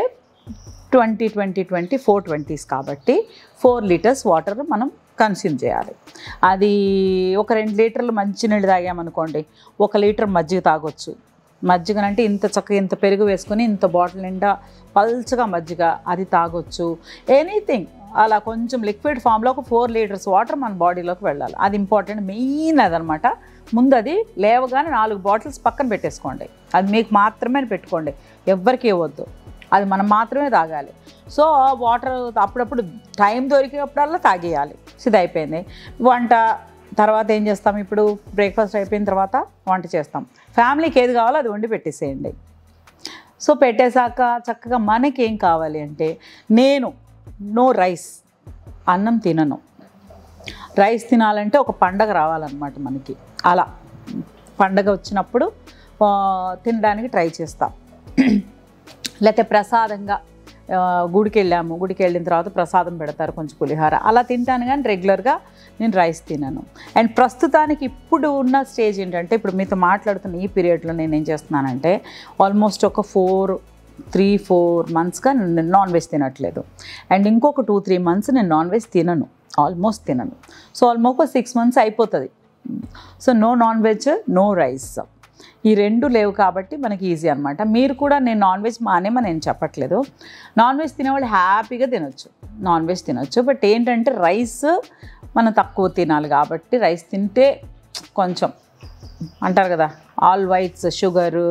twenty twenty twenty four twenties కాబట్టి ఫోర్ లీటర్స్ వాటర్ మనం కన్స్యూమ్ చేయాలి అది ఒక రెండు లీటర్లు మంచినీళ్ళు తాగామనుకోండి ఒక లీటర్ మజ్జిగ తాగొచ్చు మజ్జిగనంటే ఇంత చక్కగా ఇంత పెరుగు వేసుకొని ఇంత బాటిల్ నిండా పల్చగా మజ్జిగ అది తాగొచ్చు ఎనీథింగ్ అలా కొంచెం లిక్విడ్ ఫామ్లో ఒక ఫోర్ లీటర్స్ వాటర్ మన బాడీలోకి వెళ్ళాలి అది ఇంపార్టెంట్ మెయిన్ అదనమాట ముందు అది లేవగానే నాలుగు బాటిల్స్ పక్కన పెట్టేసుకోండి అది మీకు మాత్రమే పెట్టుకోండి ఎవ్వరికి ఇవ్వద్దు అది మనం మాత్రమే తాగాలి సో వాటర్ అప్పుడప్పుడు టైం దొరికినప్పుడల్లా తాగేయాలి సో ఇది అయిపోయింది వంట తర్వాత ఏం చేస్తాం ఇప్పుడు బ్రేక్ఫాస్ట్ అయిపోయిన తర్వాత వంట చేస్తాం ఫ్యామిలీకి ఏది కావాలో అది వండి పెట్టేసేయండి సో పెట్టేశాక చక్కగా మనకి ఏం కావాలి అంటే నేను నో రైస్ అన్నం తినను రైస్ తినాలంటే ఒక పండగ రావాలన్నమాట మనకి అలా పండగ వచ్చినప్పుడు ఆ, తినడానికి ట్రై చేస్తాం లేకపోతే ప్రసాదంగా ఆ, గుడికి వెళ్ళాము గుడికి వెళ్ళిన తర్వాత ప్రసాదం పెడతారు కొంచెం పులిహార అలా తింటాను కానీ రెగ్యులర్గా నేను రైస్ తినను అండ్ ప్రస్తుతానికి ఇప్పుడు ఉన్న స్టేజ్ ఏంటంటే ఇప్పుడు మీతో మాట్లాడుతున్న ఈ పీరియడ్లో నేను ఏం చేస్తున్నానంటే ఆల్మోస్ట్ ఒక ఫోర్ త్రీ ఫోర్ మంత్స్గా నేను నాన్ వెజ్ తినట్లేదు అండ్ ఇంకొక టూ త్రీ మంత్స్ నేను నాన్ వెజ్ తినను ఆల్మోస్ట్ తినను సో ఆల్మోస్ట్ సిక్స్ మంత్స్ అయిపోతుంది so no non veg no rice ఈ రెండు లేవు కాబట్టి మనకి ఈజీ అనమాట మీరు కూడా నేను నాన్ వెజ్ మానేమని నేను చెప్పట్లేదు నాన్ వెజ్ తినేవాళ్ళు హ్యాపీగా తినొచ్చు నాన్ వెజ్ తినొచ్చు బట్ ఏంటంటే రైస్ మనం తక్కువ తినాలి కాబట్టి రైస్ తింటే కొంచెం అంటారు కదా ఆల్ వైట్స్ షుగర్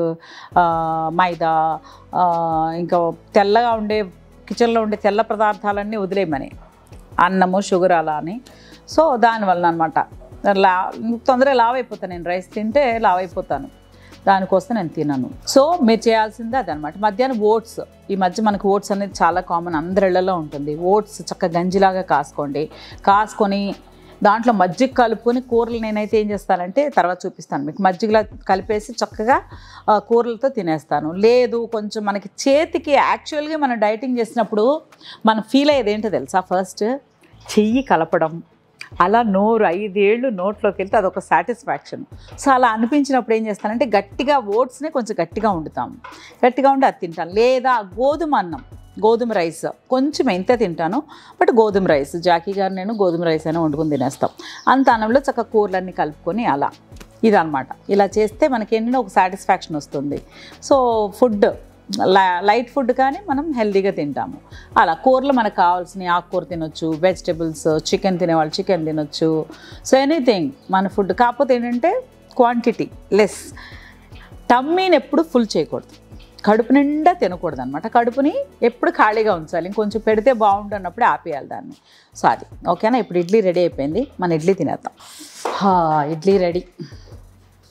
మైదా ఆ, ఇంకా తెల్లగా ఉండే కిచెన్లో ఉండే తెల్ల పదార్థాలన్నీ వదిలేయమని అన్నము షుగర్ అలా అని సో దానివల్ల అనమాట లా తొందరగా లావ్ అయిపోతాను నేను రైస్ తింటే లావ్ అయిపోతాను దానికోసం నేను తినను సో మీరు చేయాల్సిందే అదనమాట మధ్యాహ్నం ఓట్స్ ఈ మధ్య మనకు ఓట్స్ అనేది చాలా కామన్ అందరిళ్లలో ఉంటుంది ఓట్స్ చక్కగా గంజిలాగా కాసుకోండి కాసుకొని దాంట్లో మజ్జిగ కలుపుకొని కూరలు నేనైతే ఏం చేస్తానంటే తర్వాత చూపిస్తాను మీకు మజ్జిగలా కలిపేసి చక్కగా ఆ, కూరలతో తినేస్తాను లేదు కొంచెం మనకి చేతికి యాక్చువల్గా మనం డైటింగ్ చేసినప్పుడు మనం ఫీల్ అయ్యేది ఏంటో తెలుసా ఫస్ట్ చెయ్యి కలపడం అలా నోరు ఐదేళ్ళు నోట్లోకి వెళ్తే అదొక సాటిస్ఫాక్షన్ సో అలా అనిపించినప్పుడు ఏం చేస్తానంటే గట్టిగా ఓట్స్ని కొంచెం గట్టిగా వండుతాము గట్టిగా ఉండి అది తింటాను లేదా గోధుమ అన్నం గోధుమ రైస్ కొంచెం ఎంత తింటాను బట్ గోధుమ రైస్ జాకీ గారు నేను గోధుమ రైస్ అయినా వండుకొని తినేస్తాం అంత అన్నంలో చక్కగా కూరలన్నీ కలుపుకొని అలా ఇదనమాట ఇలా చేస్తే మనకి ఏంటంటే ఒక సాటిస్ఫాక్షన్ వస్తుంది సో ఫుడ్ లైట్ ఫుడ్ కానీ మనం హెల్తీగా తింటాము అలా కూరలు మనకు కావాల్సిన ఆకుకూర తినొచ్చు వెజిటబుల్స్ చికెన్ తినేవాళ్ళు చికెన్ తినొచ్చు సో ఎనీథింగ్ మన ఫుడ్ కాకపోతే ఏంటంటే క్వాంటిటీ లెస్ టమ్మీని ఎప్పుడు ఫుల్ చేయకూడదు కడుపు నిండా తినకూడదు అనమాట కడుపుని ఎప్పుడు ఖాళీగా ఉంచాలి ఇంకొంచెం పెడితే బాగుండు అన్నప్పుడే ఆపేయాలి దాన్ని సో అది ఓకేనా ఇప్పుడు ఇడ్లీ రెడీ అయిపోయింది మన ఇడ్లీ తినేద్దాం హా, ఇడ్లీ రెడీ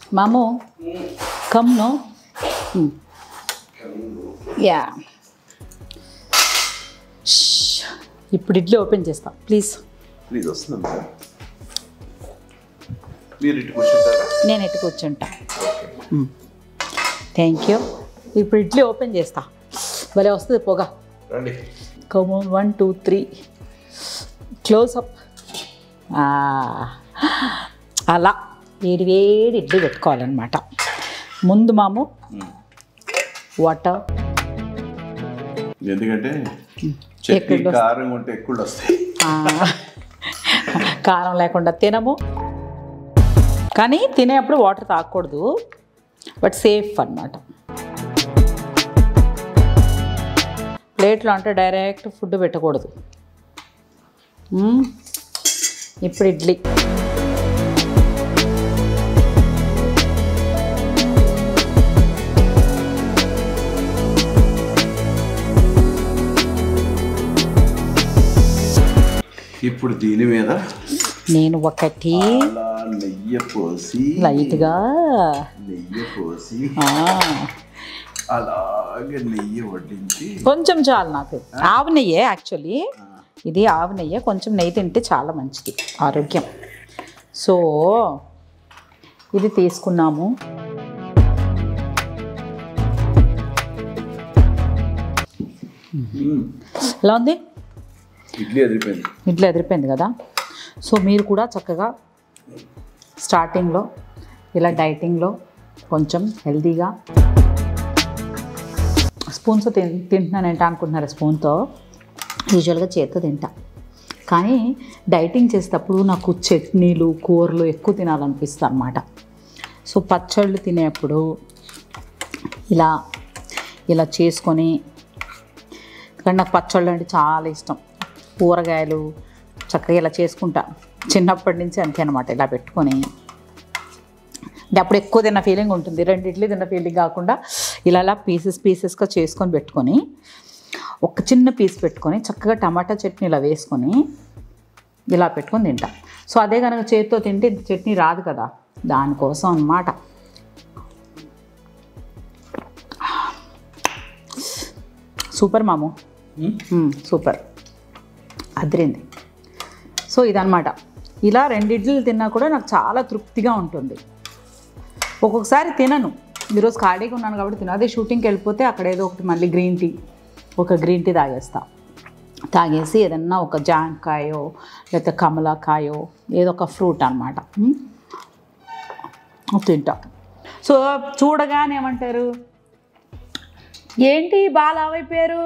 మాము కమ్ నో యా ఇప్పుడు ఇడ్లీ ఓపెన్ చేస్తా ప్లీజ్ ప్లీజ్ వస్తుందా మీరు ఇటు కూర్చుంటారా నేను ఎటు కూర్చుంటా థ్యాంక్ యూ ఇప్పుడు ఇడ్లీ ఓపెన్ చేస్తా భలే వస్తుంది పొగ రండి come on one two three close up అలా వేడి వేడి ఇడ్లీ పెట్టుకోవాలన్నమాట ముందు మాము వాటర్ ఎందుకంటే చట్నీ ఎక్కువ కారం ఉంటే ఎక్కువ వస్తాయి కారం లేకుండా తినము కానీ తినేప్పుడు వాటర్ తాగకూడదు బట్ సేఫ్ అన్నమాట ప్లేట్లో అంటే డైరెక్ట్ ఫుడ్ పెట్టకూడదు మ్మ్. ఇప్పుడు ఇడ్లీ ఇప్పుడు దీని మీద నేను ఒకటి అలా నెయ్యి పోసి లైట్గా నెయ్యి పోసి ఆ, అలాగే నెయ్యి వడ్డించి కొంచెం చాలు నాకు ఆవు నెయ్యే యాక్చువల్లీ ఇది ఆవు నెయ్యి కొంచెం నెయ్యి తింటే చాలా మంచిది ఆరోగ్యం సో ఇది తీసుకున్నాము మ్మ్. ఎలా ఉంది ఇడ్లీ అదిరిపోయింది ఇడ్లీ ఎదిరిపోయింది కదా సో మీరు కూడా చక్కగా స్టార్టింగ్లో ఇలా డైటింగ్లో కొంచెం హెల్తీగా స్పూన్స్ తిన్ తింటున్నానంట అనుకుంటున్నారు స్పూన్తో యూజువల్గా చేత్తో తింటా కానీ డైటింగ్ చేసేటప్పుడు నాకు చట్నీలు కూరలు ఎక్కువ తినాలనిపిస్తుంది అనమాట సో పచ్చళ్ళు తినేప్పుడు ఇలా ఇలా చేసుకొని కానీ నాకు పచ్చళ్ళు అంటే చాలా ఇష్టం కూరగాయలు చక్కగా ఇలా చేసుకుంటా చిన్నప్పటి నుంచి అంతే అనమాట ఇలా పెట్టుకొని అంటే అప్పుడు ఎక్కువ తిన్న ఫీలింగ్ ఉంటుంది రెండు ఇడ్లీ తిన్న ఫీలింగ్ కాకుండా ఇలా ఇలా పీసెస్ పీసెస్గా చేసుకొని పెట్టుకొని ఒక చిన్న పీస్ పెట్టుకొని చక్కగా టమాటా చట్నీ ఇలా వేసుకొని ఇలా పెట్టుకొని తింటా సో అదే కనుక చేతితో తింటే ఇంత చట్నీ రాదు కదా దానికోసం అన్నమాట సూపర్ మాము మ్మ్, సూపర్ అదిరింది సో ఇదనమాట ఇలా రెండు ఇడ్లీలు తిన్నా కూడా నాకు చాలా తృప్తిగా ఉంటుంది ఒక్కొక్కసారి తినను ఈరోజు ఖాళీగా ఉన్నాను కాబట్టి తిన అదే షూటింగ్కి వెళ్ళిపోతే అక్కడ ఏదో ఒకటి మళ్ళీ గ్రీన్ టీ ఒక గ్రీన్ టీ తాగేస్తా తాగేసి ఏదన్నా ఒక జాంకాయో లేకపోతే కమలాకాయో ఏదో ఒక ఫ్రూట్ అనమాట తింటా సో చూడగానే ఏమంటారు ఏంటి బాగా లావైపోయారు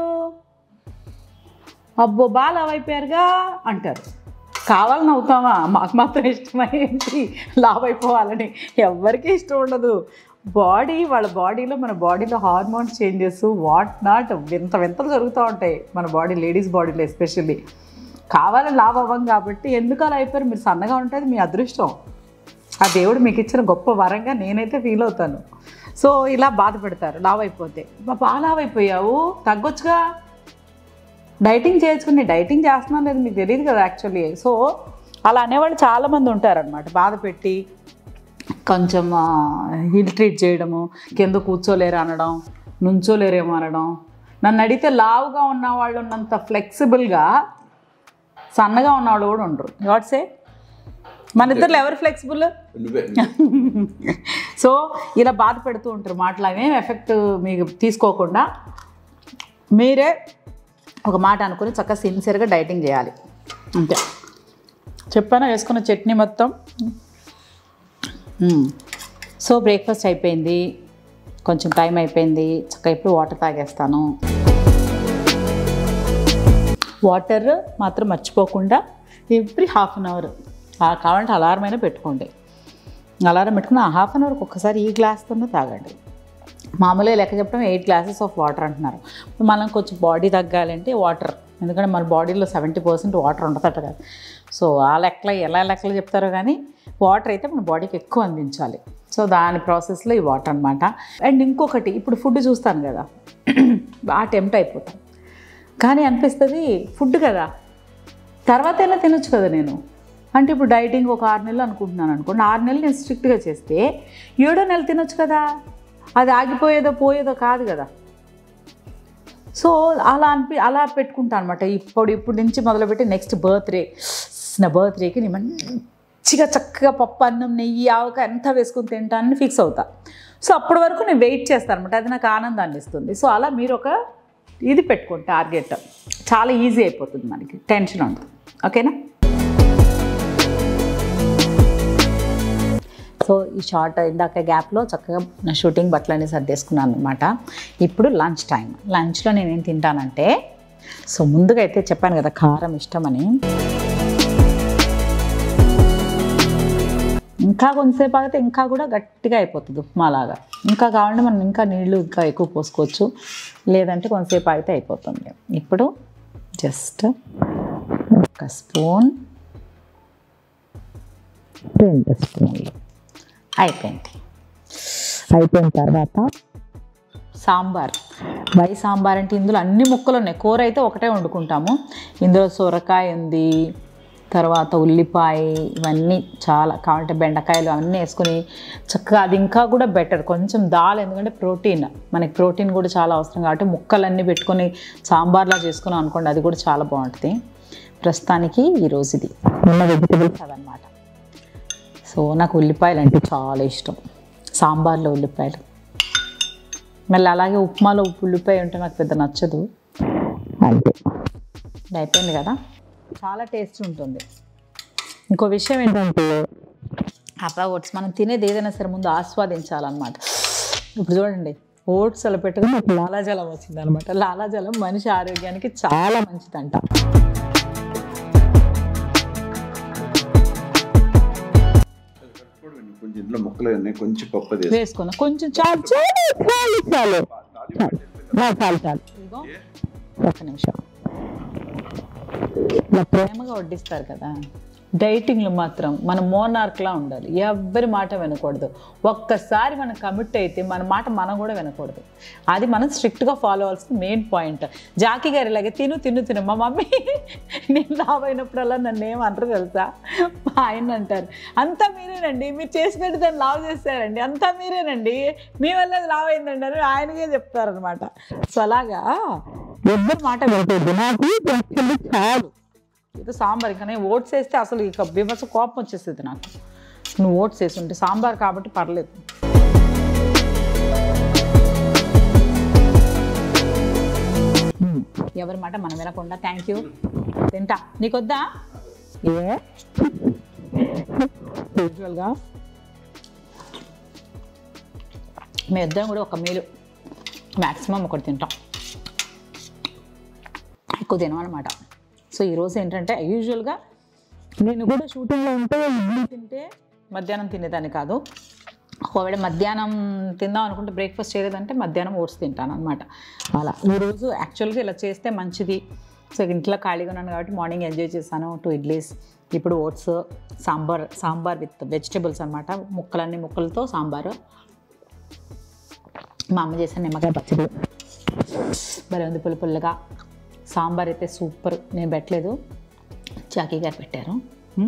అబ్బో బాగా లావైపోయారుగా అంటారు కావాలని అవుతామా మాకు మాత్రం ఇష్టమై ఏంటి లావైపోవాలని ఎవరికి ఇష్టం ఉండదు బాడీ వాళ్ళ బాడీలో మన బాడీలో హార్మోన్స్ చేంజెస్ వాట్ నాట్ వింత వింతలు జరుగుతూ ఉంటాయి మన బాడీ లేడీస్ బాడీలో ఎస్పెషల్లీ కావాలని లావ్ అవ్వం కాబట్టి ఎందుకు అలా అయిపోయారు మీరు సన్నగా ఉంటుంది మీ అదృష్టం ఆ దేవుడు మీకు ఇచ్చిన గొప్ప వరంగా నేనైతే ఫీల్ అవుతాను సో ఇలా బాధపడతారు లావ్ అయిపోతే "బా, బాగా లావ్ అయిపోయావు తగ్గొచ్చుగా డైటింగ్ చేయొచ్చుకుని డైటింగ్ చేస్తున్నాను లేదు మీకు తెలియదు కదా యాక్చువల్లీ సో అలా అనేవాళ్ళు చాలామంది ఉంటారనమాట బాధ పెట్టి కొంచెం హిల్ ట్రీట్ చేయడము కింద కూర్చోలేరు అనడం నుంచోలేరేమో అనడం నన్ను అడిగితే లావుగా ఉన్న వాళ్ళు ఉన్నంత ఫ్లెక్సిబుల్గా సన్నగా ఉన్నవాళ్ళు కూడా ఉండరు వాట్సే మన ఇద్దరు ఎవరు ఫ్లెక్సిబుల్ నువ్వే సో ఇలా బాధ పెడుతూ ఉంటారు మాటలు అవేం ఎఫెక్ట్ మీకు తీసుకోకుండా మీరే ఒక మాట అనుకుని చక్కగా సిన్సియర్గా డైటింగ్ చేయాలి అంతే చెప్పాను వేసుకున్న చట్నీ మొత్తం మ్మ్. సో బ్రేక్ఫాస్ట్ అయిపోయింది కొంచెం టైం అయిపోయింది చక్కగా ఇప్పుడు వాటర్ తాగేస్తాను వాటర్ మాత్రం మర్చిపోకుండా ఎవ్రీ హాఫ్ అన్ అవర్ కావాలంటే అలారం అయినా పెట్టుకోండి అలారం పెట్టుకుని ఆ హాఫ్ అన్ అవర్కి ఒక్కసారి ఈ గ్లాస్తోనే తాగండి మామూలుగా లెక్క చెప్పడం ఎయిట్ గ్లాసెస్ ఆఫ్ వాటర్ అంటున్నారు ఇప్పుడు మనం కొంచెం బాడీ తగ్గాలంటే వాటర్ ఎందుకంటే మన బాడీలో సెవెంటీ పర్సెంట్ వాటర్ ఉండదట కదా సో ఆ లెక్కలు ఎలా లెక్కలు చెప్తారో కానీ వాటర్ అయితే మన బాడీకి ఎక్కువ అందించాలి సో దాని ప్రాసెస్లో ఈ వాటర్ అనమాట అండ్ ఇంకొకటి ఇప్పుడు ఫుడ్ చూస్తాను కదా బాగా టెంప్ట్ అయిపోతాను కానీ అనిపిస్తుంది ఫుడ్ కదా తర్వాత అయినా తినొచ్చు కదా నేను అంటే ఇప్పుడు డైటింగ్ ఒక ఆరు నెలలు అనుకుంటున్నాను అనుకోండి ఆరు నెలలు నేను స్ట్రిక్ట్గా చేస్తే ఏడో నెల తినొచ్చు కదా అది ఆగిపోయేదో పోయేదో కాదు కదా సో అలా అనిపి అలా పెట్టుకుంటాను అనమాట ఇప్పుడు ఇప్పుడు నుంచి మొదలుపెట్టి నెక్స్ట్ బర్త్డే నా బర్త్డేకి నేను మంచిగా చక్కగా పప్పు అన్నం నెయ్యి ఆవకాయ అంతా వేసుకుని తింటానని ఫిక్స్ అవుతా సో అప్పటి వరకు నేను వెయిట్ చేస్తాను అనమాట అది నాకు ఆనందాన్ని ఇస్తుంది సో అలా మీరు ఒక ఇది పెట్టుకోండి టార్గెట్ చాలా ఈజీ అయిపోతుంది మనకి టెన్షన్ ఉండదు ఓకేనా సో ఈ షార్ట్ ఇందాక గ్యాప్లో చక్కగా నా షూటింగ్ బట్టలన్నీ సర్దేసుకున్నాను అనమాట ఇప్పుడు లంచ్ టైం లంచ్లో నేనేం తింటానంటే సో ముందుగా అయితే చెప్పాను కదా కారం ఇష్టమని ఇంకా కొంతసేపు ఆగితే ఇంకా కూడా గట్టిగా అయిపోతుంది ఉప్మా లాగా ఇంకా కావాలంటే మనం ఇంకా నీళ్లు ఇంకా ఎక్కువ పోసుకోవచ్చు లేదంటే కొంతసేపు ఆగితే అయిపోతుంది ఇప్పుడు జస్ట్ ఒక స్పూన్ రెండు స్పూన్లు అయిపోయింది అయిపోయిన తర్వాత సాంబార్ వై సాంబార్ అంటే ఇందులో అన్ని ముక్కలు ఉన్నాయి కూర అయితే ఒకటే వండుకుంటాము ఇందులో సొరకాయ ఉంది తర్వాత ఉల్లిపాయ ఇవన్నీ చాలా కావాలంటే బెండకాయలు అవన్నీ వేసుకొని చక్కగా అది ఇంకా కూడా బెటర్ కొంచెం దాల్ ఎందుకంటే ప్రోటీన్ మనకి ప్రోటీన్ కూడా చాలా అవసరం కాబట్టి ముక్కలన్నీ పెట్టుకొని సాంబార్లా చేసుకున్నాం అనుకోండి అది కూడా చాలా బాగుంటుంది ప్రస్తుతానికి ఈరోజు ఇది ఉన్న వెజిటబుల్స్ అవన్నమాట సో నాకు ఉల్లిపాయలు అంటే చాలా ఇష్టం సాంబార్లో ఉల్లిపాయలు మళ్ళీ అలాగే ఉప్మాలో ఉల్లిపాయ ఉంటే నాకు పెద్ద నచ్చదు అంతే ఇది అయిపోయింది కదా చాలా టేస్ట్ ఉంటుంది ఇంకో విషయం ఏంటంటే అబ్బా ఓట్స్ మనం తినేది ఏదైనా సరే ముందు ఆస్వాదించాలన్నమాట ఇప్పుడు చూడండి ఓట్స్ అలా పెట్టుకుని నాకు లాలాజలం వచ్చింది అనమాట లాలాజలం మనిషి ఆరోగ్యానికి చాలా మంచిదంట కొంచెం ఇంట్లో ముక్కలు ఉన్నాయి కొంచెం పప్పు అది వేసుకున్నా కొంచెం చాలు చాలు చాలు చాలు చాలు ఆ, చాలు చాలు ఇదిగో ఒక నిమిషం ఇలా ప్రేమగా వడ్డిస్తారు కదా డైటింగ్లు మాత్రం మన మోనార్క్లా ఉండాలి ఎవ్వరి మాట వినకూడదు ఒక్కసారి మనం కమిట్ అయితే మన మాట మనం కూడా వినకూడదు అది మనం స్ట్రిక్ట్గా ఫాలో అవ్వాల్సిన మెయిన్ పాయింట్ జాకీ గారి ఇలాగే తిను తిను తిను మా మమ్మీ నేను లావ్ అయినప్పుడల్లా నన్ను ఏమంటారు తెలుసా మా ఆయన అంటారు అంతా మీరేనండి మీరు చేసి పెట్టి దాన్ని లావ్ చేస్తారండి అంతా మీరేనండి మీ వల్ల అది లావ్ అయిందండి అని ఆయనకే చెప్తారనమాట సో అలాగా ఎవ్వరి మాట వినకూడదు నాకు actually చాలు ఇది సాంబార్ ఇంకా నేను ఓట్స్ వేస్తే అసలు ఇక బిభస కోపం వచ్చేస్తుంది నాకు నువ్వు ఓట్స్ వేసి ఉంటే సాంబార్ కాబట్టి పర్లేదు మ్మ్. ఎవరి మాట మనం వినకుండా థ్యాంక్ యూ తింటా నీకొద్దా ఏ యూజువల్గా మీ ఇద్దరం కూడా ఒక మీలు మ్యాక్సిమం ఒకటి తింటాం ఎక్కువ తినమన్నమాట సో ఈరోజు ఏంటంటే యూజువల్గా నేను కూడా షూటింగ్లో ఉంటే ఇడ్లీ తింటే మధ్యాహ్నం తినేదాన్ని కాదు ఒకవేళ మధ్యాహ్నం తిందాం అనుకుంటే బ్రేక్ఫాస్ట్ చేయలేదంటే మధ్యాహ్నం ఓట్స్ తింటాను అనమాట అలా ఈరోజు యాక్చువల్గా ఇలా చేస్తే మంచిది సో ఇంట్లో ఖాళీగా ఉన్నాను కాబట్టి మార్నింగ్ ఎంజాయ్ చేశాను టూ ఇడ్లీస్ ఇప్పుడు oats sambar sambar with vegetables అనమాట ముక్కలన్నీ ముక్కలతో సాంబారు మా అమ్మ చేసిన నిమ్మకాయ పచ్చడి భలే ఉంది పుల్ల పుల్లగా సాంబార్ అయితే సూపర్ నేను పెట్టలేదు చాకీ గారు పెట్టారు ఉమ్.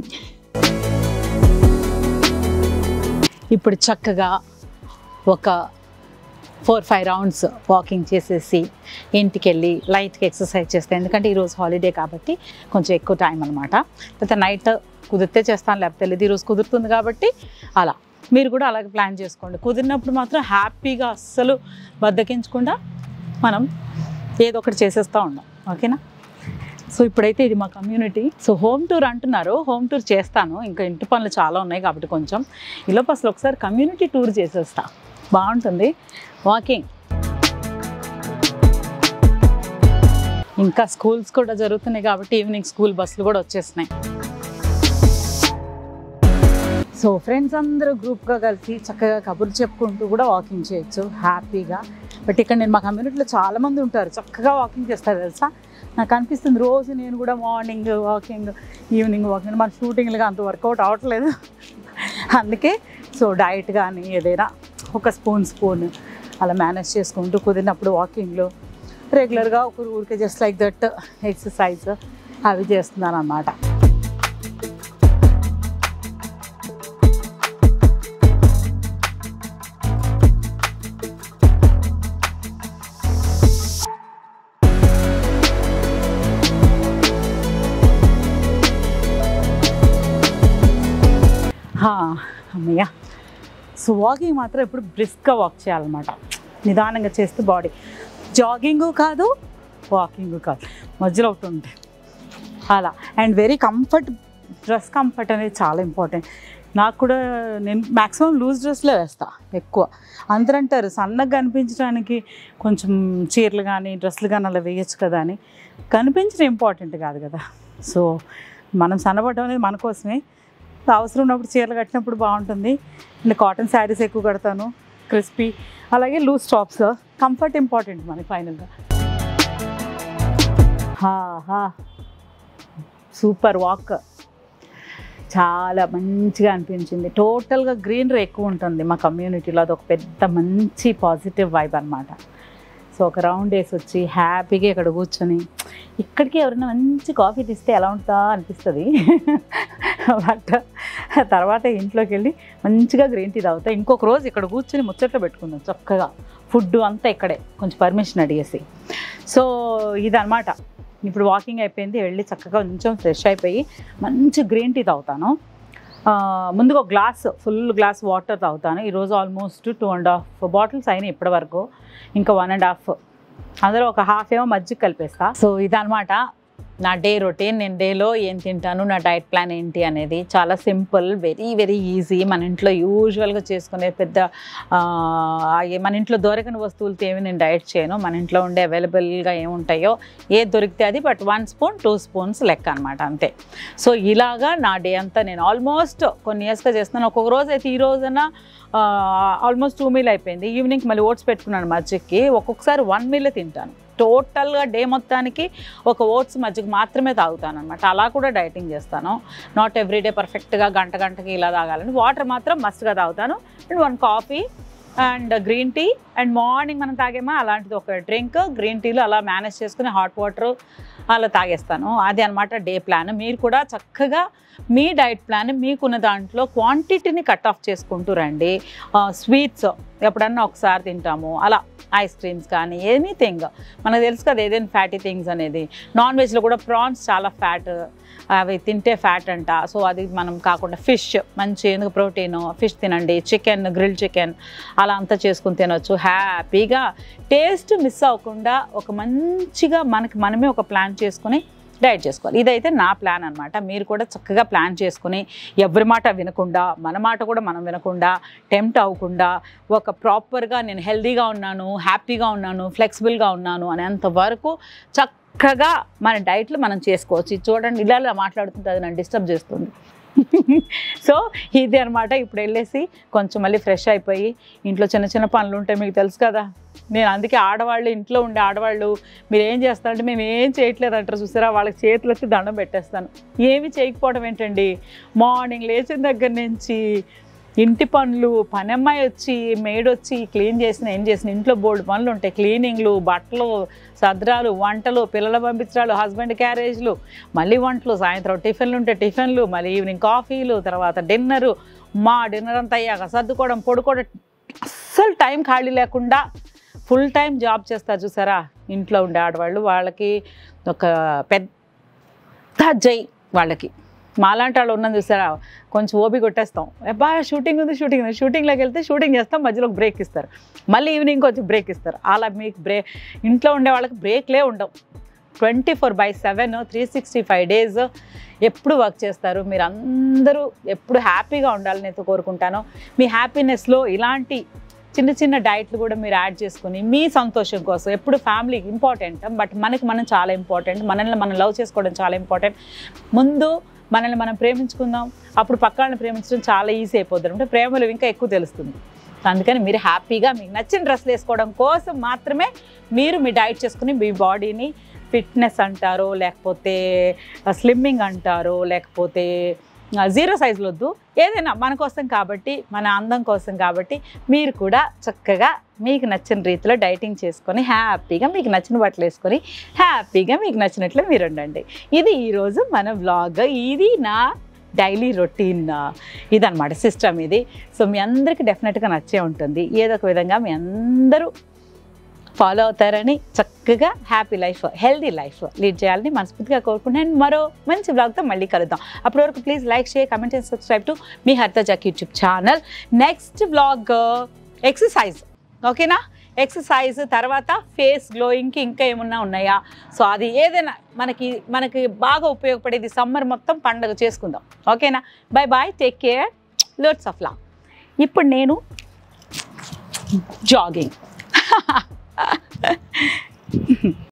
ఇప్పుడు చక్కగా ఒక ఫోర్ ఫైవ్ రౌండ్స్ వాకింగ్ చేసేసి ఇంటికి వెళ్ళి లైట్గా ఎక్సర్సైజ్ చేస్తాను ఎందుకంటే ఈరోజు హాలిడే కాబట్టి కొంచెం ఎక్కువ టైం అనమాట లేకపోతే నైట్ కుదిరితే చేస్తాను లేకపోతే లేదు ఈరోజు కుదురుతుంది కాబట్టి అలా మీరు కూడా అలాగే ప్లాన్ చేసుకోండి కుదిరినప్పుడు మాత్రం హ్యాపీగా అస్సలు బద్దకించకుండా మనం ఏదో ఒకటి చేసేస్తూ ఉందాం ఓకేనా సో ఇప్పుడైతే ఇది మా కమ్యూనిటీ సో హోమ్ టూర్ అంటున్నారు హోమ్ టూర్ చేస్తాను ఇంకా ఇంటి పనులు చాలా ఉన్నాయి కాబట్టి కొంచెం ఈలోపు అసలు ఒకసారి కమ్యూనిటీ టూర్ చేసేస్తా బాగుంటుంది వాకింగ్ ఇంకా స్కూల్స్ కూడా జరుగుతున్నాయి కాబట్టి ఈవినింగ్ స్కూల్ బస్సులు కూడా వచ్చేస్తున్నాయి సో ఫ్రెండ్స్ అందరూ గ్రూప్గా కలిసి చక్కగా కబుర్లు చెప్పుకుంటూ కూడా వాకింగ్ చేయొచ్చు హ్యాపీగా బట్ ఇక్కడ నేను మా కమ్యూనిటీలో చాలామంది ఉంటారు చక్కగా వాకింగ్ చేస్తారు తెలుసా నాకు అనిపిస్తుంది రోజు నేను కూడా మార్నింగ్ వాకింగ్ ఈవినింగ్ వాకింగ్ మన షూటింగ్లుగా అంత వర్కౌట్ అవ్వట్లేదు అందుకే సో డైట్ కానీ ఏదైనా ఒక స్పూన్ స్పూన్ అలా మేనేజ్ చేసుకుంటూ కుదిరినప్పుడు వాకింగ్లో రెగ్యులర్గా ఒక ఊరికే జస్ట్ లైక్ దట్ ఎక్సర్సైజ్ అవి చేస్తున్నాను అన్నమాట హా, అమ్మయ్య సో వాకింగ్ మాత్రం ఎప్పుడు బ్రిస్క్గా వాక్ చేయాలన్నమాట నిదానంగా చేస్తే బాడీ జాగింగ్ కాదు వాకింగ్ కాదు మధ్యలో ఒకటి ఉంటుంది అలా and very comfort dress comfort అనేది చాలా ఇంపార్టెంట్ నాకు కూడా నేను మ్యాక్సిమం లూజ్ డ్రెస్లే వేస్తా ఎక్కువ అందరూ అంటారు సన్నగా కనిపించడానికి కొంచెం చీరలు కానీ డ్రెస్సులు కానీ అలా వేయచ్చు కదా అని కనిపించడం ఇంపార్టెంట్ కాదు కదా సో మనం సన్నపడడం అనేది మన కోసమే అవసరం ఉన్నప్పుడు చీరలు కట్టినప్పుడు బాగుంటుంది అండ్ కాటన్ శారీస్ ఎక్కువ కడతాను క్రిస్పీ అలాగే లూజ్ టాప్స్ కంఫర్ట్ ఇంపార్టెంట్ మనకి ఫైనల్గా హా హా సూపర్ వాక్ చాలా మంచిగా అనిపించింది టోటల్గా గ్రీనరీ ఎక్కువ ఉంటుంది మా కమ్యూనిటీలో అది ఒక పెద్ద మంచి పాజిటివ్ వైబ్ అనమాట సో ఒక రౌండ్ వేసి వచ్చి హ్యాపీగా ఇక్కడ కూర్చొని ఇక్కడికి ఎవరైనా మంచి కాఫీ తీస్తే ఎలా ఉంటుందా అనిపిస్తుంది బట్ తర్వాత ఇంట్లోకి వెళ్ళి మంచిగా గ్రీన్ టీ తాగుతా ఇంకొక రోజు ఇక్కడ కూర్చొని ముచ్చట్లు పెట్టుకుందాం చక్కగా ఫుడ్ అంతా ఇక్కడే కొంచెం పర్మిషన్ అడిగేసి సో ఇదనమాట ఇప్పుడు వాకింగ్ అయిపోయింది వెళ్ళి చక్కగా కొంచెం ఫ్రెష్ అయిపోయి మంచి గ్రీన్ టీ తాగుతాను ఆ, ముందుగా ఒక గ్లాస్ ఫుల్ గ్లాస్ వాటర్ తాగుతాను ఈరోజు almost two and half bottles అయినాయి ఇప్పటి వరకు ఇంకా వన్ అండ్ హాఫ్ అందులో ఒక హాఫ్ ఏమో మజ్జిగ కలిపేస్తా సో ఇదనమాట నా డే రొటీన్ నేను డేలో ఏం తింటాను నా డైట్ ప్లాన్ ఏంటి అనేది చాలా సింపుల్ వెరీ వెరీ ఈజీ మన ఇంట్లో యూజువల్గా చేసుకునే పెద్ద ఆ, ఏ- మన ఇంట్లో దొరకని వస్తువులతో ఏమి నేను డైట్ చేయను మన ఇంట్లో ఉండే అవైలబుల్గా ఏముంటాయో ఏది దొరికితే అది but one spoon two spoons లెక్క అనమాట అంతే సో ఇలాగా నా డే అంతా నేను ఆల్మోస్ట్ కొన్ని ఇయర్స్గా చేస్తున్నాను ఒక్కొక్క రోజు అయితే ఈ రోజున ఆల్మోస్ట్ టూ మీల్ అయిపోయింది ఈవినింగ్ మళ్ళీ ఓట్స్ పెట్టుకున్నాను మజ్జిగకి ఒక్కొక్కసారి వన్ మీల్ తింటాను టోటల్గా డే మొత్తానికి ఒక ఓట్స్ మజ్జిగ మాత్రమే తాగుతాను అనమాట అలా కూడా డైటింగ్ చేస్తాను నాట్ ఎవ్రీడే పర్ఫెక్ట్గా గంట గంటకి ఇలా తాగాలని వాటర్ మాత్రం మస్ట్గా తాగుతాను and one coffee and green tea and morning మనం తాగేమో అలాంటిది ఒక డ్రింక్ గ్రీన్ టీలో అలా మేనేజ్ చేసుకుని హాట్ వాటర్ అలా తాగేస్తాను అది అనమాట డే ప్లాన్ మీరు కూడా చక్కగా మీ డైట్ ప్లాన్ మీకున్న దాంట్లో క్వాంటిటీని కట్ ఆఫ్ చేసుకుంటూ రండి స్వీట్స్ ఎప్పుడన్నా ఒకసారి తింటాము అలా ఐస్ క్రీమ్స్ కానీ ఎనీథింగ్ మనకు తెలుసు కదా ఏదైనా ఫ్యాటీ థింగ్స్ అనేది నాన్ వెజ్లో కూడా ప్రాన్స్ చాలా ఫ్యాట్ అవి తింటే ఫ్యాట్ అంట సో అది మనం కాకుండా ఫిష్ మంచి ఎందుకు ప్రోటీన్ ఫిష్ తినండి చికెన్ గ్రిల్ చికెన్ అలా అంతా చేసుకుని తినొచ్చు హ్యాపీగా టేస్ట్ మిస్ అవ్వకుండా ఒక మంచిగా మనకి మనమే ఒక ప్లాన్ చేసుకుని డైట్ చేసుకోవాలి ఇదైతే నా ప్లాన్ అనమాట మీరు కూడా చక్కగా ప్లాన్ చేసుకుని ఎవరి మాట వినకుండా మన మాట కూడా మనం వినకుండా టెంప్ట్ అవ్వకుండా ఒక ప్రాపర్గా నేను హెల్తీగా ఉన్నాను హ్యాపీగా ఉన్నాను ఫ్లెక్సిబుల్గా ఉన్నాను అనేంత వరకు చక్కగా మన డైట్లు మనం చేసుకోవచ్చు ఇది చూడండి ఇలా ఇలా మాట్లాడుతుంటే అది నన్ను డిస్టర్బ్ చేస్తుంది సో ఇది అనమాట ఇప్పుడు వెళ్ళేసి కొంచెం మళ్ళీ ఫ్రెష్ అయిపోయి ఇంట్లో చిన్న చిన్న పనులు ఉంటాయి మీకు తెలుసు కదా నేను అందుకే ఆడవాళ్ళు ఇంట్లో ఉండే ఆడవాళ్ళు మీరు ఏం చేస్తారంటే మేము ఏం చేయట్లేదు అంటారు చూసారా వాళ్ళకి చేతులు ఎత్తి దండం పెట్టేస్తాను ఏమి చేయకపోవడం ఏంటండి మార్నింగ్ లేచిన దగ్గర నుంచి ఇంటి పనులు పనమ్మాయి వచ్చి మేడ్ వచ్చి క్లీన్ చేసిన ఏం చేసిన ఇంట్లో బోల్డ్ పనులు ఉంటాయి క్లీనింగ్లు బట్టలు సద్రాలు వంటలు పిల్లల పంపించడాలు హస్బెండ్ క్యారేజ్లు మళ్ళీ వంటలు సాయంత్రం టిఫిన్లు ఉంటే టిఫిన్లు మళ్ళీ ఈవినింగ్ కాఫీలు తర్వాత డిన్నరు మా డిన్నర్ అంతా అయ్యాక సర్దుకోవడం పడుకోవడం అస్సలు టైం ఖాళీ లేకుండా ఫుల్ టైం జాబ్ చేస్తారు చూసారా ఇంట్లో ఉండే ఆడవాళ్ళు వాళ్ళకి ఒక పెద్ద జై వాళ్ళకి మాలాంటి వాళ్ళు ఉన్నది చూసారా కొంచెం ఓపి కొట్టేస్తాం అబ్బా షూటింగ్ ఉంది షూటింగ్ ఉంది షూటింగ్లోకి వెళ్తే షూటింగ్ చేస్తాం మధ్యలో ఒక బ్రేక్ ఇస్తారు మళ్ళీ ఈవినింగ్ కొంచెం బ్రేక్ ఇస్తారు అలా మీకు బ్రేక్ ఇంట్లో ఉండే వాళ్ళకి బ్రేక్లే ఉండవు twenty four by seven three sixty five days ఎప్పుడు వర్క్ చేస్తారు మీరు అందరూ ఎప్పుడు హ్యాపీగా ఉండాలని నేను కోరుకుంటాను మీ హ్యాపీనెస్లో ఇలాంటి చిన్న చిన్న డైట్లు కూడా మీరు యాడ్ చేసుకుని మీ సంతోషం కోసం ఎప్పుడు ఫ్యామిలీ ఇంపార్టెంట్ బట్ మనకి మనం చాలా ఇంపార్టెంట్ మనల్ని మనం లవ్ చేసుకోవడం చాలా ఇంపార్టెంట్ ముందు మనల్ని మనం ప్రేమించుకుందాం అప్పుడు పక్కన ప్రేమించడం చాలా ఈజీ అయిపోతుంది అంటే ప్రేమలు ఇంకా ఎక్కువ తెలుస్తుంది అందుకని మీరు హ్యాపీగా మీకు నచ్చిన డ్రెస్లు వేసుకోవడం కోసం మాత్రమే మీరు మీ డైట్ చేసుకుని మీ బాడీని ఫిట్నెస్ అంటారో లేకపోతే స్లిమ్మింగ్ అంటారో లేకపోతే జీరో సైజులు వద్దు ఏదైనా మన కోసం కాబట్టి మన అందం కోసం కాబట్టి మీరు కూడా చక్కగా మీకు నచ్చిన రీతిలో డైటింగ్ చేసుకొని హ్యాపీగా మీకు నచ్చిన బట్టలు వేసుకొని హ్యాపీగా మీకు నచ్చినట్లు మీరు ఉండండి ఇది ఈరోజు మన వ్లాగ్ ఇది నా డైలీ రొటీన్ ఇదనమాట సిస్టమ్ ఇది సో మీ అందరికీ డెఫినెట్గా నచ్చే ఉంటుంది ఏదో ఒక విధంగా మీ అందరూ ఫాలో అవుతారని చక్కగా happy life healthy life lead చేయాలని మనస్ఫూర్తిగా కోరుకుంటున్నాను మరో మంచి బ్లాగ్తో మళ్ళీ కలుద్దాం అప్పటి వరకు please like share comment and subscribe to మీ హర్త జాక్ YouTube channel next blog exercise ఓకేనా ఎక్సర్సైజ్ తర్వాత ఫేస్ గ్లోయింగ్కి ఇంకా ఏమన్నా ఉన్నాయా సో అది ఏదైనా మనకి మనకి బాగా ఉపయోగపడేది సమ్మర్ మొత్తం పండగ చేసుకుందాం ఓకేనా bye bye take care lots of love ఇప్పుడు నేను జాగింగ్